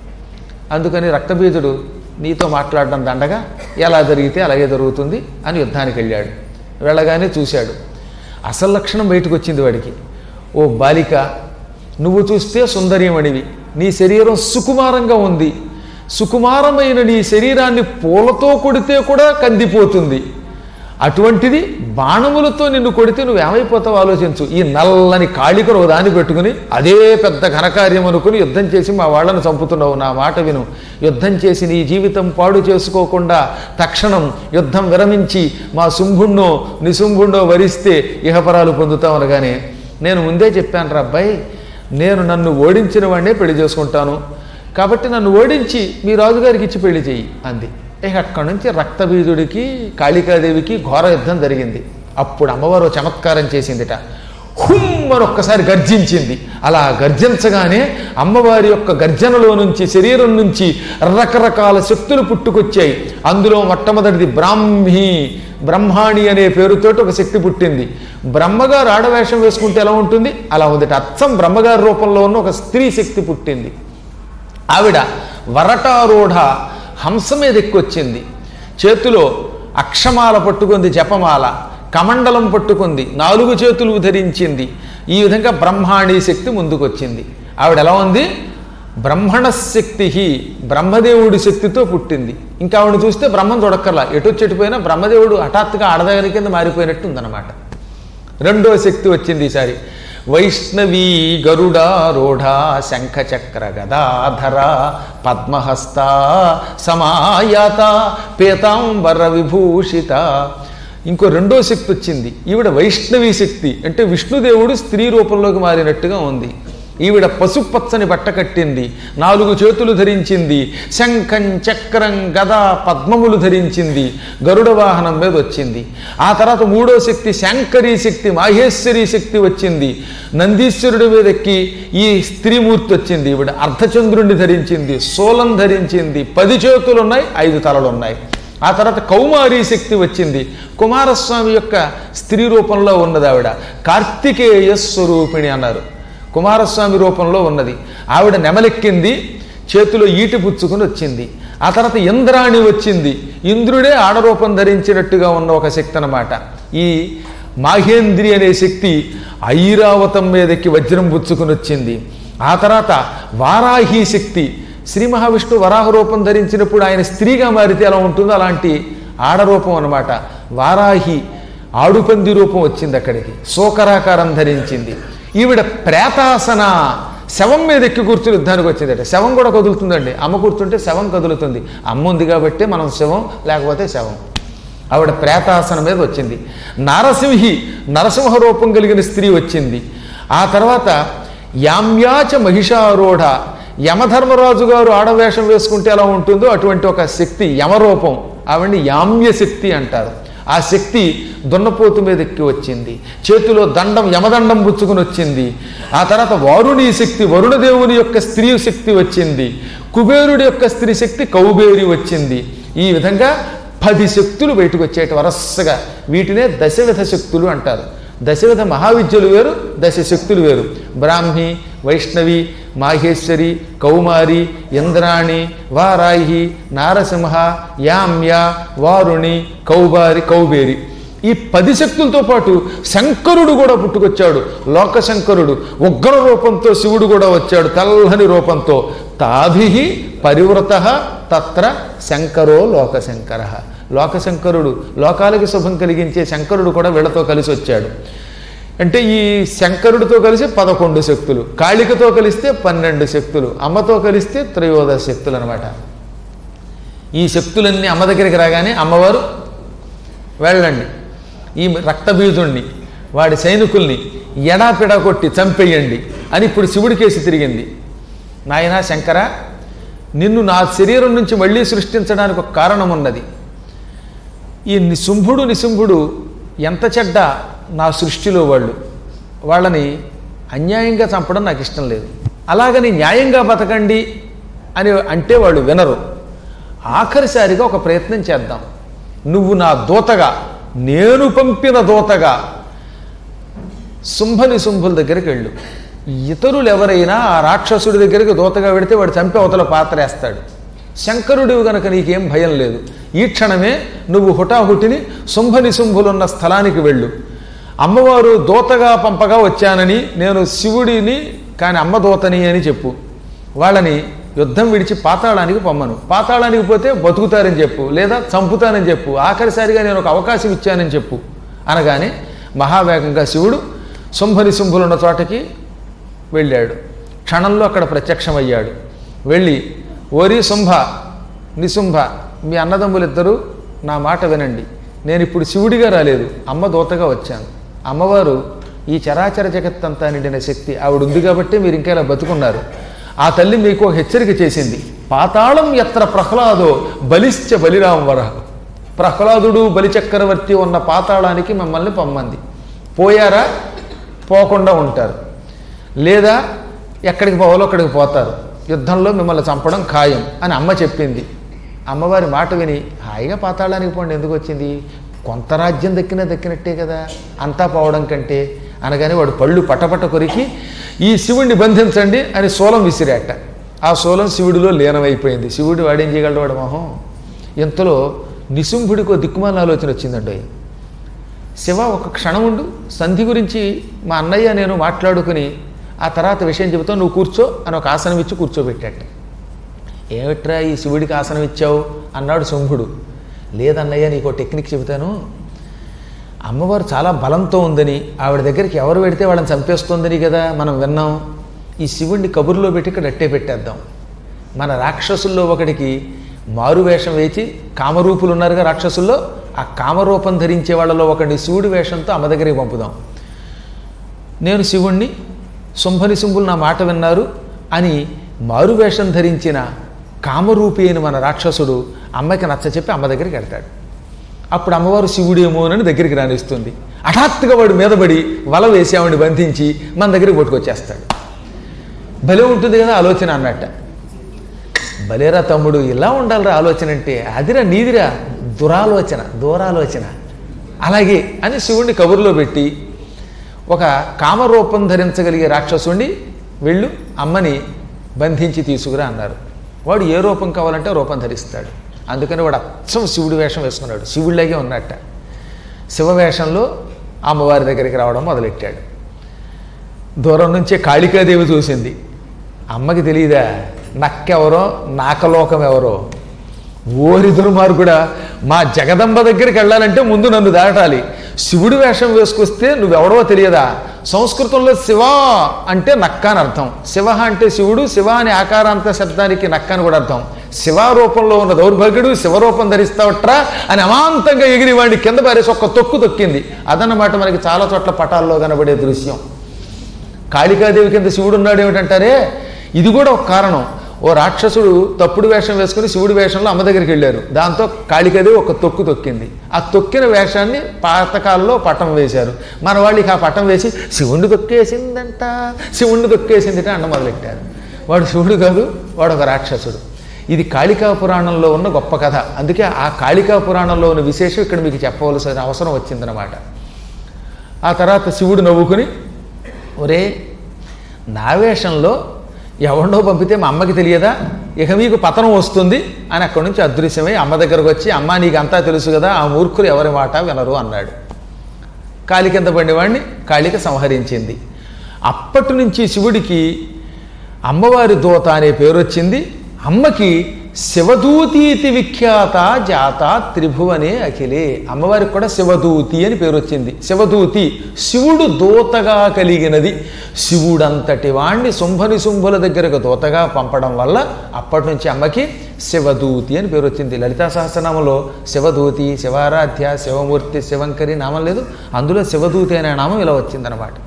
అందుకని రక్తబీజుడు నీతో మాట్లాడడం దండగా ఎలా జరిగితే అలాగే జరుగుతుంది అని యుద్ధానికి వెళ్ళాడు వెళ్ళగానే చూశాడు అసలు లక్షణం బయటకు వచ్చింది వాడికి ఓ బాలిక నువ్వు చూస్తే సుందరీమణివి నీ శరీరం సుకుమారంగా ఉంది సుకుమారమైన నీ శరీరాన్ని పూలతో కొడితే కూడా కందిపోతుంది అటువంటిది బాణములతో నిన్ను కొడితే నువ్వు ఏమైపోతావు ఆలోచించు ఈ నల్లని కాళికను ఒక దాన్ని పెట్టుకుని అదే పెద్ద ఘనకార్యం అనుకుని యుద్ధం చేసి మా వాళ్ళని చంపుతున్నావు నా మాట విను యుద్ధం చేసి నీ జీవితం పాడు చేసుకోకుండా తక్షణం యుద్ధం విరమించి మా శుంభుణ్ణో నిశుంభుణ్ణో వరిస్తే ఇహపరాలు పొందుతావు అనగానే నేను ముందే చెప్పాను రా అబ్బాయి నేను నన్ను ఓడించిన వాడినే పెళ్లి చేసుకుంటాను కాబట్టి నన్ను ఓడించి మీ రాజుగారికి ఇచ్చి పెళ్లి చెయ్యి అంది ఇక అక్కడి నుంచి రక్తబీజుడికి కాళికాదేవికి ఘోర యుద్ధం జరిగింది అప్పుడు అమ్మవారు ఓ చమత్కారం చేసిందిట హుమ్ అని ఒక్కసారి గర్జించింది అలా గర్జించగానే అమ్మవారి యొక్క గర్జనలో నుంచి శరీరం నుంచి రకరకాల శక్తులు పుట్టుకొచ్చాయి అందులో మొట్టమొదటిది బ్రాహ్మీ బ్రహ్మాణి అనే పేరుతోటి ఒక శక్తి పుట్టింది బ్రహ్మగారు ఆడవేషం వేసుకుంటే ఎలా ఉంటుంది అలా ఉందిట అచ్చం బ్రహ్మగారి రూపంలో ఉన్న ఒక స్త్రీ శక్తి పుట్టింది ఆవిడ వరటారూఢ హంస మీద ఎక్కొచ్చింది చేతిలో అక్షమాల పట్టుకుంది జపమాల కమండలం పట్టుకుంది నాలుగు చేతులు ధరించింది ఈ విధంగా బ్రహ్మాణి శక్తి ముందుకొచ్చింది ఆవిడ ఎలా ఉంది బ్రహ్మణ శక్తి బ్రహ్మదేవుడి శక్తితో పుట్టింది ఇంకా ఆవిడ చూస్తే బ్రహ్మం చూడక్కర్లా ఎటు చెట్టుపోయినా బ్రహ్మదేవుడు హఠాత్తుగా ఆడదాని కింద మారిపోయినట్టు ఉందన్నమాట రెండో శక్తి వచ్చింది ఈసారి వైష్ణవీ గరుడారూఢ శంఖచక్ర గదాధర పద్మహస్త సమాయాత పీతాంబర విభూషిత ఇంకో రెండో శక్తి వచ్చింది ఈవిడ వైష్ణవీ శక్తి అంటే విష్ణుదేవుడు స్త్రీ రూపంలోకి మారినట్టుగా ఉంది ఈవిడ పసుపచ్చని బట్ట కట్టింది నాలుగు చేతులు ధరించింది శంఖం చక్రం గద పద్మములు ధరించింది గరుడ వాహనం మీద వచ్చింది ఆ తర్వాత మూడో శక్తి శాంకరీ శక్తి మాహేశ్వరి శక్తి వచ్చింది నందీశ్వరుడి మీద ఎక్కి ఈ స్త్రీమూర్తి వచ్చింది ఈవిడ అర్ధచంద్రుణ్ణి ధరించింది సోలం ధరించింది పది చేతులు ఉన్నాయి ఐదు తలలు ఉన్నాయి ఆ తర్వాత కౌమారీ శక్తి వచ్చింది కుమారస్వామి యొక్క స్త్రీ రూపంలో ఉన్నది ఆవిడ కార్తికేయ స్వరూపిణి అన్నారు కుమారస్వామి రూపంలో ఉన్నది ఆవిడ నెమలెక్కింది చేతిలో ఈటి పుచ్చుకుని వచ్చింది ఆ తర్వాత ఇంద్రాణి వచ్చింది ఇంద్రుడే ఆడరూపం ధరించినట్టుగా ఉన్న ఒక శక్తి అన్నమాట ఈ మాహేంద్రి అనే శక్తి ఐరావతం మీదకి వజ్రం పుచ్చుకుని వచ్చింది ఆ తర్వాత వారాహి శక్తి శ్రీ మహావిష్ణు వరాహ రూపం ధరించినప్పుడు ఆయన స్త్రీగా మారితే ఎలా ఉంటుందో అలాంటి ఆడరూపం అన్నమాట వారాహి ఆడుపంది రూపం వచ్చింది అక్కడికి శోకరాకారం ధరించింది ఈవిడ ప్రేతాసన శవం మీద ఎక్కి కూర్చుని యుద్ధానికి వచ్చిందట శవం కూడా కదులుతుందండి అమ్మ కూర్చుంటే శవం కదులుతుంది అమ్మ ఉంది కాబట్టి మనం శవం లేకపోతే శవం ఆవిడ ప్రేతాసనం మీద వచ్చింది నారసింహి నరసింహ రూపం కలిగిన స్త్రీ వచ్చింది ఆ తర్వాత యామ్యాచ మహిషారూఢ యమధర్మరాజు గారు ఆడవేషం వేసుకుంటే ఎలా ఉంటుందో అటువంటి ఒక శక్తి యమరూపం ఆవిడ్ని యామ్య శక్తి అంటారు ఆ శక్తి దున్నపోతు మీద ఎక్కి వచ్చింది చేతిలో దండం యమదండం పుచ్చుకుని వచ్చింది ఆ తర్వాత వారుణి శక్తి వరుణదేవుని యొక్క స్త్రీ శక్తి వచ్చింది కుబేరుడి యొక్క స్త్రీ శక్తి కౌబేరి వచ్చింది ఈ విధంగా పది శక్తులు బయటకు వచ్చేట వరసగా వీటినే దశవిధ శక్తులు అంటారు దశవిధ మహావిద్యలు వేరు దశ శక్తులు వేరు బ్రాహ్మి వైష్ణవి మాహేశ్వరి కౌమారి ఇంద్రాణి వారాహి నారసింహ యామ్య వారుణి కౌబారి కౌబేరి ఈ పది శక్తులతో పాటు శంకరుడు కూడా పుట్టుకొచ్చాడు లోకశంకరుడు ఉగ్ర రూపంతో శివుడు కూడా వచ్చాడు తెల్లని రూపంతో తాభి పరివృత తత్ర శంకరో లోకశంకర లోకశంకరుడు లోకాలకి శుభం కలిగించే శంకరుడు కూడా వీళ్ళతో కలిసి వచ్చాడు అంటే ఈ శంకరుడితో కలిసి పదకొండు శక్తులు కాళికతో కలిస్తే పన్నెండు శక్తులు అమ్మతో కలిస్తే త్రయోదశ శక్తులు అనమాట ఈ శక్తులన్నీ అమ్మ దగ్గరికి రాగానే అమ్మవారు వెళ్ళండి ఈ రక్తబీజుణ్ణి వాడి సైనికుల్ని ఎడాపిడా కొట్టి చంపేయండి అని ఇప్పుడు శివుడి కేసి తిరిగింది నాయనా శంకర నిన్ను నా శరీరం నుంచి మళ్ళీ సృష్టించడానికి ఒక కారణం ఉన్నది ఈ నిశుంభుడు నిశుంభుడు ఎంత చెడ్డ నా సృష్టిలో వాళ్ళు వాళ్ళని అన్యాయంగా చంపడం నాకు ఇష్టం లేదు అలాగని న్యాయంగా బతకండి అని అంటే వాళ్ళు వినరు ఆఖరిసారిగా ఒక ప్రయత్నం చేద్దాం నువ్వు నా దూతగా నేను పంపిన దూతగా శుంభని శుంభుల దగ్గరికి వెళ్ళు ఇతరులు ఎవరైనా ఆ రాక్షసుడి దగ్గరికి దూతగా వెడితే వాడు చంపి అవతల పాత్ర వేస్తాడు శంకరుడివి గనక నీకేం భయం లేదు ఈ క్షణమే నువ్వు హుటాహుటిని శుంభని శుంభులున్న స్థలానికి వెళ్ళు అమ్మవారు దూతగా పంపగా వచ్చానని నేను శివుడిని కానీ అమ్మ దూతని అని చెప్పు వాళ్ళని యుద్ధం విడిచి పాతాళానికి పొమ్మను పాతాళానికి పోతే బతుకుతారని చెప్పు లేదా చంపుతానని చెప్పు ఆఖరిసారిగా నేను ఒక అవకాశం ఇచ్చానని చెప్పు అనగానే మహావేగంగా శివుడు శుంభని శుంభులున్న చోటకి వెళ్ళాడు క్షణంలో అక్కడ ప్రత్యక్షమయ్యాడు వెళ్ళి ఓరి శుంభ నిశుంభ మీ అన్నదమ్ములిద్దరూ నా మాట వినండి నేను ఇప్పుడు శివుడిగా రాలేదు అమ్మ దూతగా వచ్చాను అమ్మవారు ఈ చరాచర జగత్తంతా నిండిన శక్తి ఆవిడ ఉంది కాబట్టి మీరు ఇంకా ఇలా బతుకున్నారు ఆ తల్లి మీకు ఒక హెచ్చరిక చేసింది పాతాళం ఎత్ర ప్రహ్లాదో బలిశ్చ బలిరాంవర ప్రహ్లాదుడు బలిచక్రవర్తి ఉన్న పాతాళానికి మిమ్మల్ని పొమ్మంది పోయారా పోకుండా ఉంటారు లేదా ఎక్కడికి పోవాలో అక్కడికి పోతారు యుద్ధంలో మిమ్మల్ని చంపడం ఖాయం అని అమ్మ చెప్పింది అమ్మవారి మాట విని హాయిగా పాతాళానికి పోండి ఎందుకు వచ్చింది కొంత రాజ్యం దక్కినా దక్కినట్టే కదా అంతా పోవడం కంటే అనగానే వాడు పళ్ళు పటపట కొరికి ఈ శివుణ్ణి బంధించండి అని శూలం విసిరాట ఆ శూలం శివుడిలో లీనమైపోయింది శివుడు వాడేం చేయగలడు వాడు మొహం ఇంతలో నిశుంభుడికి ఒక దిక్కుమాల ఆలోచన వచ్చిందండి శివ ఒక క్షణం ఉండు సంధి గురించి మా అన్నయ్య నేను మాట్లాడుకుని ఆ తర్వాత విషయం చెబుతావు నువ్వు కూర్చో అని ఒక ఆసనం ఇచ్చి కూర్చోబెట్టాట ఏమిట్రా ఈ శివుడికి ఆసనం ఇచ్చావు అన్నాడు శంభుడు లేదన్నయ్య నీకు టెక్నిక్ చెబుతాను అమ్మవారు చాలా బలంతో ఉందని ఆవిడ దగ్గరికి ఎవరు పెడితే వాళ్ళని చంపేస్తుందని కదా మనం విన్నాం ఈ శివుణ్ణి కబుర్లో పెట్టి ఇక్కడ అట్టే పెట్టేద్దాం మన రాక్షసుల్లో ఒకడికి మారు వేషం వేచి కామరూపులు ఉన్నారుగా రాక్షసుల్లో ఆ కామరూపం ధరించే వాళ్ళలో ఒకడిని శివుడి వేషంతో అమ్మ దగ్గరికి పంపుదాం నేను శివుణ్ణి శుంభని శుంభులు నా మాట విన్నారు అని మారువేషం ధరించిన కామరూపి అయిన మన రాక్షసుడు అమ్మకి నచ్చ చెప్పి అమ్మ దగ్గరికి వెళ్తాడు అప్పుడు అమ్మవారు శివుడేమోనని దగ్గరికి రానిస్తుంది హఠాత్తుగా వాడు మీదపడి వల వేసి ఆవిడని బంధించి మన దగ్గరికి పట్టుకొచ్చేస్తాడు భలే ఉంటుంది కదా ఆలోచన అన్నట్ట భలేరా తమ్ముడు ఇలా ఉండాలిరా ఆలోచన అంటే అదిరా నీదిరా దురాలోచన దూరాలోచన అలాగే అని శివుణ్ణి కబుర్లో పెట్టి ఒక కామరూపం ధరించగలిగే రాక్షసుణ్ణి వెళ్ళు అమ్మని బంధించి తీసుకురా అన్నారు వాడు ఏ రూపం కావాలంటే ఆ రూపం ధరిస్తాడు అందుకని వాడు అచ్చం శివుడి వేషం వేసుకున్నాడు శివుడిలాగే ఉన్నట్ట శివ వేషంలో అమ్మవారి దగ్గరికి రావడం మొదలెట్టాడు దూరం నుంచే కాళికాదేవి చూసింది అమ్మకి తెలియదా నక్కెవరో నాకలోకం ఎవరో ఓరి దుర్మార్గుడా మా జగదంబ దగ్గరికి వెళ్ళాలంటే ముందు నన్ను దాటాలి శివుడి వేషం వేసుకొస్తే నువ్వెవడవో తెలియదా సంస్కృతంలో శివ అంటే నక్క అని అర్థం శివ అంటే శివుడు శివ అనే ఆకారాంత శబ్దానికి నక్క అని కూడా అర్థం శివ రూపంలో ఉన్న దౌర్భాగ్యుడు శివరూపం ధరిస్తావట్రా అని అమాంతంగా ఎగిరి వాడిని కింద పారేసి ఒక్క తొక్కు తొక్కింది అదన్నమాట మనకి చాలా చోట్ల పటాల్లో కనబడే దృశ్యం కాళికాదేవి కింద శివుడు ఉన్నాడు ఏమిటంటారే ఇది కూడా ఒక కారణం ఓ రాక్షసుడు తప్పుడు వేషం వేసుకుని శివుడి వేషంలో అమ్మ దగ్గరికి వెళ్ళారు దాంతో కాళికదేవి ఒక తొక్కు తొక్కింది ఆ తొక్కిన వేషాన్ని పాతకాలంలో పటం వేశారు మన వాళ్ళకి ఆ పటం వేసి శివుణ్ణి తొక్కేసిందంట శివుణ్ణి తొక్కేసిందిట అండ మొదలెట్టారు వాడు శివుడు కాదు వాడు ఒక రాక్షసుడు ఇది కాళికా పురాణంలో ఉన్న గొప్ప కథ అందుకే ఆ కాళికా పురాణంలో ఉన్న విశేషం ఇక్కడ మీకు చెప్పవలసిన అవసరం వచ్చిందనమాట ఆ తర్వాత శివుడు నవ్వుకుని ఒరే నా వేషంలో ఎవరినో పంపితే మా అమ్మకి తెలియదా ఇక మీకు పతనం వస్తుంది అని అక్కడి నుంచి అదృశ్యమై అమ్మ దగ్గరకు వచ్చి అమ్మ నీకు అంతా తెలుసు కదా ఆ మూర్ఖులు ఎవరి మాట వినరు అన్నాడు కాళి కింద పడినవాడిని కాళిక సంహరించింది అప్పటి నుంచి శివుడికి అమ్మవారి దూత అనే పేరు వచ్చింది అమ్మకి శివదూతీతి విఖ్యాత జాత త్రిభువనే అఖిలే అమ్మవారికి కూడా శివదూతి అని పేరు వచ్చింది శివదూతి శివుడు దూతగా కలిగినది శివుడంతటి వాణ్ణి శుంభని శుంభుల దగ్గరకు దూతగా పంపడం వల్ల అప్పటి నుంచి అమ్మకి శివదూతి అని పేరు వచ్చింది లలితా సహస్రనామంలో శివదూతి శివారాధ్య శివమూర్తి శివంకరి నామం లేదు అందులో శివదూతి అనే నామం ఇలా వచ్చిందనమాట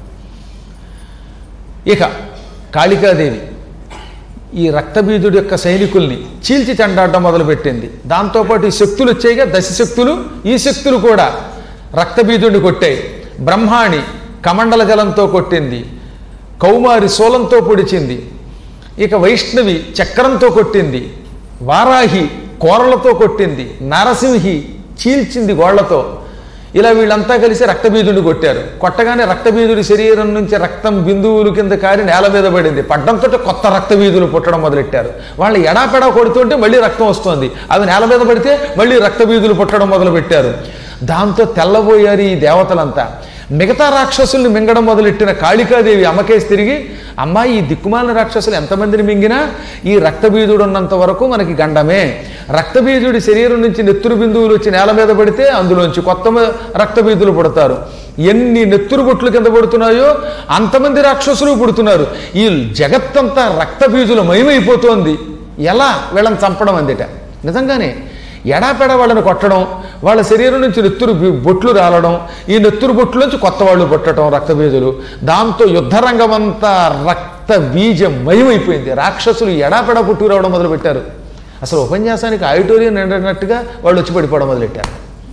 ఇక కాళికాదేవి ఈ రక్తబీజుడి యొక్క సైనికుల్ని చీల్చి చెండాడడం మొదలుపెట్టింది దాంతోపాటు ఈ శక్తులు వచ్చాయిగా దశ శక్తులు ఈ శక్తులు కూడా రక్తబీజుడిని కొట్టాయి బ్రహ్మాణి కమండల జలంతో కొట్టింది కౌమారి శూలంతో పొడిచింది ఇక వైష్ణవి చక్రంతో కొట్టింది వారాహి కోరలతో కొట్టింది నరసింహి చీల్చింది గోళ్లతో ఇలా వీళ్ళంతా కలిసి రక్తబీజుడిని కొట్టారు కొట్టగానే రక్తబీజుడి శరీరం నుంచి రక్తం బిందువులు కింద కారి నేల మీద పడింది పడ్డంతో కొత్త రక్తబీజులు పుట్టడం మొదలెట్టారు వాళ్ళు ఎడాపెడా కొడుతుంటే మళ్ళీ రక్తం వస్తుంది అవి నేల మీద పడితే మళ్ళీ రక్తబీజులు పుట్టడం మొదలుపెట్టారు దాంతో తెల్లబోయారు ఈ దేవతలంతా మిగతా రాక్షసుల్ని మింగడం మొదలెట్టిన కాళికాదేవి అమ్మకేసి తిరిగి అమ్మా ఈ దిక్కుమాలిన రాక్షసులు ఎంతమందిని మింగినా ఈ రక్తబీజుడు ఉన్నంత వరకు మనకి గండమే రక్తబీజుడి శరీరం నుంచి నెత్తురు బిందువులు వచ్చి నేల మీద పడితే అందులోంచి కొత్త మ- రక్తబీజులు పుడతారు ఎన్ని నెత్తురు బొట్లు కింద పడుతున్నాయో అంతమంది రాక్షసులు పుడుతున్నారు ఈ జగత్తంతా రక్తబీజుల మయమైపోతోంది ఎలా వీళ్ళని చంపడం అందిట నిజంగానే ఎడాపెడ వాళ్ళని కొట్టడం వాళ్ళ శరీరం నుంచి నెత్తురు బి- బొట్లు రాలడం ఈ నెత్తురు బొట్లు నుంచి కొత్త వాళ్ళు పుట్టడం రక్తబీజులు దాంతో యుద్ధరంగం అంతా రక్త బీజం మయమైపోయింది రాక్షసులు ఎడాపెడ పుట్టుకు రావడం మొదలుపెట్టారు అసలు ఉపన్యాసానికి ఆడిటోరియం నిండినట్టుగా వాళ్ళు వచ్చి పడిపోవడం మొదలెట్టారు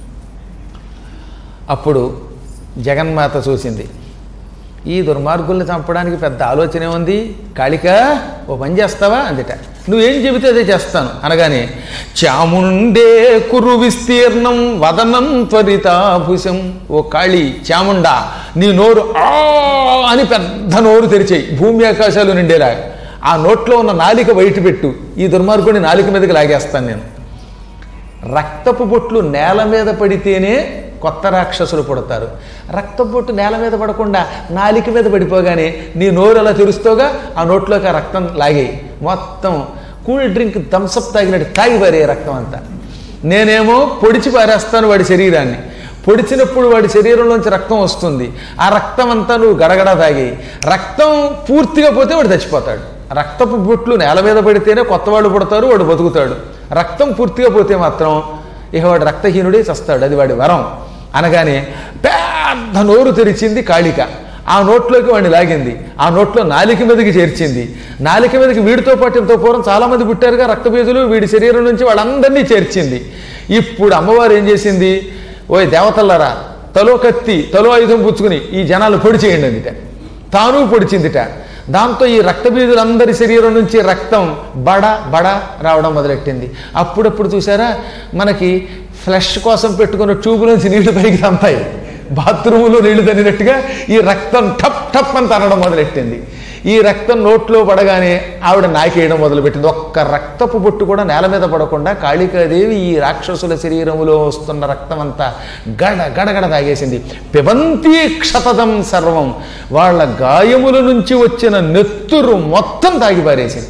అప్పుడు జగన్మాత చూసింది ఈ దుర్మార్గుల్ని చంపడానికి పెద్ద ఆలోచనే ఉంది కాళిక ఓ పని చేస్తావా అందుట నువ్వేం చెబితే అదే చేస్తాను అనగానే చాముండే కురు విస్తీర్ణం వదనం త్వరితాభుషం ఓ కాళి చాముండా నీ నోరు ఆ అని పెద్ద నోరు తెరిచేయి భూమి ఆకాశాలు నిండేలా ఆ నోట్లో ఉన్న నాలిక బయట పెట్టు ఈ దుర్మార్గుని నాలిక మీదకి లాగేస్తాను నేను రక్తపు బొట్లు నేల మీద పడితేనే కొత్త రాక్షసులు పుడతారు రక్తపు బొట్టు నేల మీద పడకుండా నాలిక మీద పడిపోగానే నీ నోరు అలా తెరుస్తోగా ఆ నోట్లోకి ఆ రక్తం లాగేయి మొత్తం కూల్ డ్రింక్ థమ్సప్ తాగినట్టు తాగి పారే రక్తం అంతా నేనేమో పొడిచి పారేస్తాను వాడి శరీరాన్ని పొడిచినప్పుడు వాడి శరీరంలోంచి రక్తం వస్తుంది ఆ రక్తం అంతా నువ్వు గడగడ తాగి రక్తం పూర్తిగా పోతే వాడు చచ్చిపోతాడు రక్తపు బొట్లు నేల మీద పడితేనే కొత్త వాళ్ళు పుడతారు వాడు బతుకుతాడు రక్తం పూర్తిగా పోతే మాత్రం ఇక వాడు రక్తహీనుడే చస్తాడు అది వాడి వరం అనగానే పెద్ద నోరు తెరిచింది కాళిక ఆ నోట్లోకి వాడిని లాగింది ఆ నోట్లో నాలిక మీదకి చేర్చింది నాలిక మీదకి వీడితో పాటు ఇంత పూర్వం చాలామంది పుట్టారుగా రక్తబీజులు వీడి శరీరం నుంచి వాళ్ళందరినీ చేర్చింది ఇప్పుడు అమ్మవారు ఏం చేసింది ఓయ్ దేవతల్లరా తలో కత్తి తలో ఆయుధం పుచ్చుకుని ఈ జనాలు పొడి చేయండి అందుట తాను పొడిచిందిట దాంతో ఈ రక్తబీజులందరి శరీరం నుంచి రక్తం బడ బడ రావడం మొదలెట్టింది అప్పుడప్పుడు చూసారా మనకి ఫ్లష్ కోసం పెట్టుకున్న ట్యూబ్ నుంచి నీళ్లు పైకి తంతాయి బాత్రూములో నీళ్లు తన్నినట్టుగా ఈ రక్తం టప్ టప్ అని తనడం మొదలెట్టింది ఈ రక్తం నోట్లో పడగానే ఆవిడ నాకేయడం మొదలుపెట్టింది ఒక్క రక్తపు బొట్టు కూడా నేల మీద పడకుండా కాళికాదేవి ఈ రాక్షసుల శరీరములో వస్తున్న రక్తం అంతా గడ గడగడ తాగేసింది పిబంతి క్షతదం సర్వం వాళ్ళ గాయముల నుంచి వచ్చిన నెత్తురు మొత్తం తాగి పారేసింది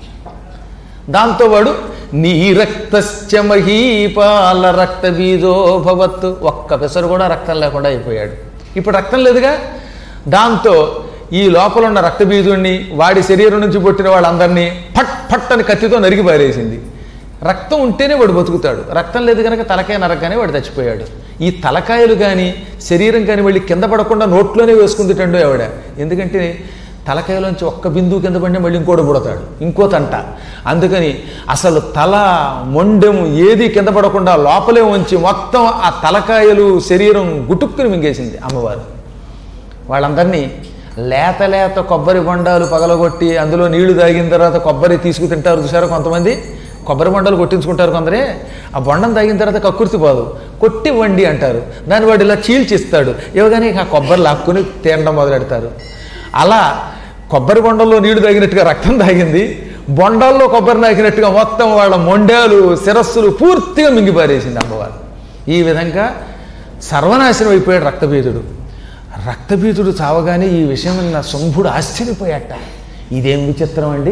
దాంతో వాడు నీ రక్తశ్చ మహీపాల రక్త బీజో భవత్ ఒక్క పెసరు కూడా రక్తం లేకుండా అయిపోయాడు ఇప్పుడు రక్తం లేదుగా దాంతో ఈ లోపల ఉన్న రక్తబీజుడిని వాడి శరీరం నుంచి పుట్టిన వాళ్ళందరినీ ఫట్ ఫట్ అని కత్తితో నరికి పారేసింది రక్తం ఉంటేనే వాడు బతుకుతాడు రక్తం లేదు కనుక తలకాయ నరకగానే వాడు చచ్చిపోయాడు ఈ తలకాయలు కానీ శరీరం కానీ వెళ్ళి కింద పడకుండా నోట్లోనే వేసుకుందిటండు ఆవిడ ఎందుకంటే తలకాయలోంచి ఒక్క బిందువు కింద పడినా మళ్ళీ ఇంకోటి పుడతాడు ఇంకో తంట అందుకని అసలు తల మొండెము ఏది కింద పడకుండా లోపలే ఉంచి మొత్తం ఆ తలకాయలు శరీరం గుటుక్కుని మింగేసింది అమ్మవారు వాళ్ళందరినీ లేత లేత కొబ్బరి బొండాలు పగలగొట్టి అందులో నీళ్లు తాగిన తర్వాత కొబ్బరి తీసుకు తింటారు చూసారా కొంతమంది కొబ్బరి బొండాలు కొట్టించుకుంటారు కొందరే ఆ బొండం తాగిన తర్వాత కక్కుర్తి పోదు కొట్టి వండి అంటారు దాన్ని వాడు ఇలా చీల్చిస్తాడు ఇవ్వగానే ఇక ఆ కొబ్బరి లాక్కుని తినడం మొదలెడతారు అలా కొబ్బరి బొండంలో నీళ్లు తాగినట్టుగా రక్తం తాగింది బొండాల్లో కొబ్బరి నాకినట్టుగా మొత్తం వాళ్ళ మొండాలు శిరస్సులు పూర్తిగా మింగిపారేసింది అమ్మవారు ఈ విధంగా సర్వనాశనం అయిపోయాడు రక్తబీజుడు రక్తబీజుడు చావగానే ఈ విషయం నా శంభుడు ఆశ్చర్యపోయాట ఇదేం విచిత్రం అండి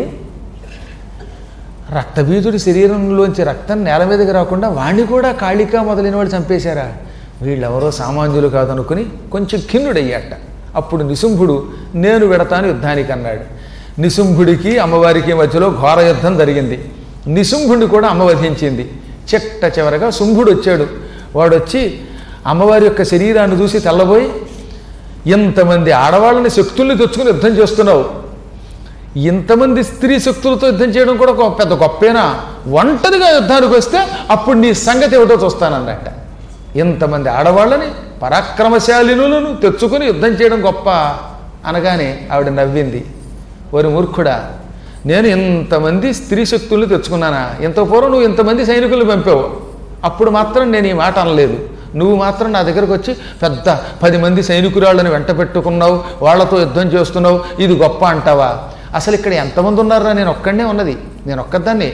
రక్తబీజుడి శరీరంలోంచి రక్తం నేల మీదకి రాకుండా వాణ్ణి కూడా కాళిక మొదలైన వాళ్ళు చంపేశారా వీళ్ళెవరో సామాన్యులు కాదనుకుని కొంచెం ఖిన్నుడయ్యాట అప్పుడు నిశుంభుడు నేను వెడతాను యుద్ధానికి అన్నాడు నిశుంభుడికి అమ్మవారికి మధ్యలో ఘోర యుద్ధం జరిగింది నిశుంభుడిని కూడా అమ్మ వధించింది చిట్ట చివరగా శుంభుడు వచ్చాడు వాడు వచ్చి అమ్మవారి యొక్క శరీరాన్ని చూసి తెల్లబోయి ఇంతమంది ఆడవాళ్ళని శక్తుల్ని తెచ్చుకుని యుద్ధం చేస్తున్నావు ఇంతమంది స్త్రీ శక్తులతో యుద్ధం చేయడం కూడా ఒక పెద్ద గొప్పేనా ఒంటరిగా యుద్ధానికి వస్తే అప్పుడు నీ సంగతి ఏమిటో చూస్తానన్నట్ట ఇంతమంది ఆడవాళ్ళని పరాక్రమశాలినులను తెచ్చుకుని యుద్ధం చేయడం గొప్ప అనగానే ఆవిడ నవ్వింది ఒరి మూర్ఖుడా నేను ఇంతమంది స్త్రీ శక్తుల్ని తెచ్చుకున్నానా ఇంత పూర్వం నువ్వు ఇంతమంది సైనికులు పంపావు అప్పుడు మాత్రం నేను ఈ మాట అనలేదు నువ్వు మాత్రం నా దగ్గరకు వచ్చి పెద్ద పది మంది సైనికురాళ్ళని వెంట పెట్టుకున్నావు వాళ్ళతో యుద్ధం చేస్తున్నావు ఇది గొప్ప అంటావా అసలు ఇక్కడ ఎంతమంది ఉన్నారా నేను ఒక్కడనే ఉన్నది నేను ఒక్కదాన్ని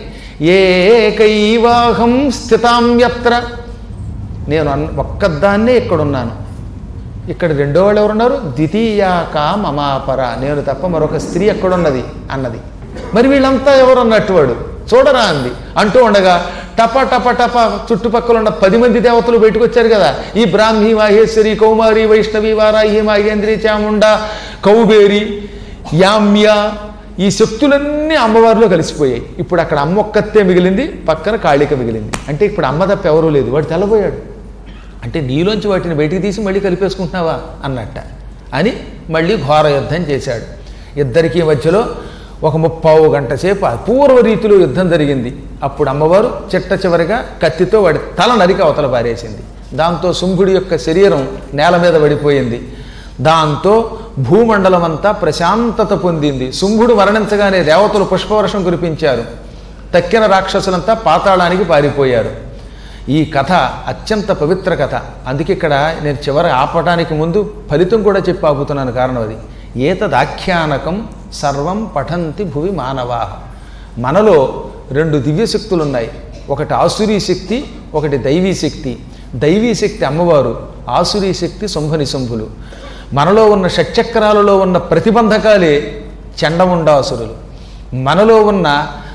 ఏకైవాహం స్థితాం యత్ర నేను అన్ ఒక్కదాన్నే ఇక్కడున్నాను ఇక్కడ రెండో వాళ్ళు ఎవరున్నారు ద్వితీయాక మమాపర నేను తప్ప మరొక స్త్రీ ఎక్కడున్నది అన్నది మరి వీళ్ళంతా ఎవరు అన్నట్టు వాడు చూడరా అంది అంటూ ఉండగా టప టప టప చుట్టుపక్కల ఉన్న పది మంది దేవతలు బయటకు వచ్చారు కదా ఈ బ్రాహ్మీ మాహేశ్వరి కౌమారి వైష్ణవి వారాహి మాగేంద్రి చాముండ కౌబేరి యామ్య ఈ శక్తులన్నీ అమ్మవారిలో కలిసిపోయాయి ఇప్పుడు అక్కడ అమ్మ ఒక్కతే మిగిలింది పక్కన కాళిక మిగిలింది అంటే ఇప్పుడు అమ్మ తప్ప ఎవరూ లేదు వాడు తెల్లబోయాడు అంటే నీలోంచి వాటిని బయటికి తీసి మళ్ళీ కలిపేసుకుంటున్నావా అన్నట్ట అని మళ్ళీ ఘోర యుద్ధం చేశాడు ఇద్దరికీ మధ్యలో ఒక ముప్పావు గంట సేపు అపూర్వ రీతిలో యుద్ధం జరిగింది అప్పుడు అమ్మవారు చిట్ట చివరిగా కత్తితో వాడి తల నరికి అవతల పారేసింది దాంతో శుంభుడి యొక్క శరీరం నేల మీద పడిపోయింది దాంతో భూమండలం అంతా ప్రశాంతత పొందింది శుంభుడు మరణించగానే దేవతలు పుష్పవర్షం కురిపించారు తక్కిన రాక్షసులంతా పాతాళానికి పారిపోయారు ఈ కథ అత్యంత పవిత్ర కథ అందుకే ఇక్కడ నేను చివర ఆపటానికి ముందు ఫలితం కూడా చెప్పి ఆపుతున్నాను కారణం అది ఏతదాఖ్యానకం సర్వం పఠంతి భువి మానవా మనలో రెండు దివ్య శక్తులు ఉన్నాయి ఒకటి ఆసురీ శక్తి ఒకటి దైవీ శక్తి దైవీ శక్తి అమ్మవారు ఆసురీ శక్తి శంభని శంభులు మనలో ఉన్న షట్చక్రాలలో ఉన్న ప్రతిబంధకాలే చండముండాసురులు మనలో ఉన్న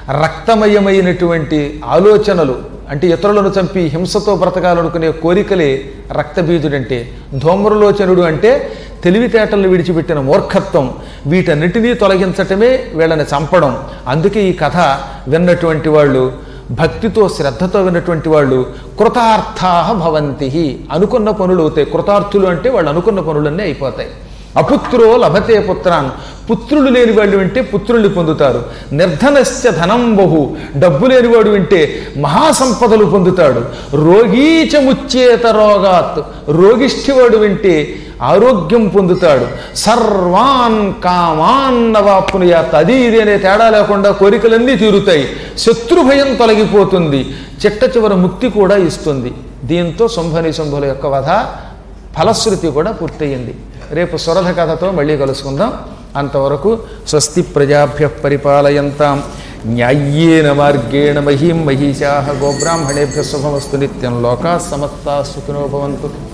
రక్తమయమైనటువంటి ఆలోచనలు అంటే ఇతరులను చంపి హింసతో బ్రతకాలనుకునే కోరికలే రక్తబీజుడంటే ధూమ్రలోచనుడు అంటే తెలివితేటలను విడిచిపెట్టిన మూర్ఖత్వం వీటన్నిటినీ తొలగించటమే వీళ్ళని చంపడం అందుకే ఈ కథ విన్నటువంటి వాళ్ళు భక్తితో శ్రద్ధతో విన్నటువంటి వాళ్ళు కృతార్థా భవంతి అనుకున్న పనులు అవుతాయి కృతార్థులు అంటే వాళ్ళు అనుకున్న పనులన్నీ అయిపోతాయి అపుత్రో లభతే పుత్రాన్ పుత్రులు లేని వాళ్ళు వింటే పుత్రుల్ని పొందుతారు నిర్ధనశ్చ ధనం బహు డబ్బు లేనివాడు వింటే మహాసంపదలు పొందుతాడు రోగీచ ముచ్చేత రోగాత్ రోగిష్ఠివాడు వింటే ఆరోగ్యం పొందుతాడు సర్వాన్ కామాన్ నవాపునుయాత్ అది ఇది అనే తేడా లేకుండా కోరికలన్నీ తీరుతాయి శత్రుభయం తొలగిపోతుంది చిట్ట చివర ముక్తి కూడా ఇస్తుంది దీంతో శంభని శంభుల యొక్క వధ ఫలశ్రుతి కూడా పూర్తయింది రేపు సురధ కథతో మళ్ళీ కలుసుకుందాం అంతవరకు స్వస్తి ప్రజాభ్య పరిపాలయంతాం న్యాయ్యేన మార్గేణ మహీం మహిషా గోబ్రాహ్మణేభ్య శుభమస్తు నిత్యం లోకా సమస్తా సుఖినో భవంతు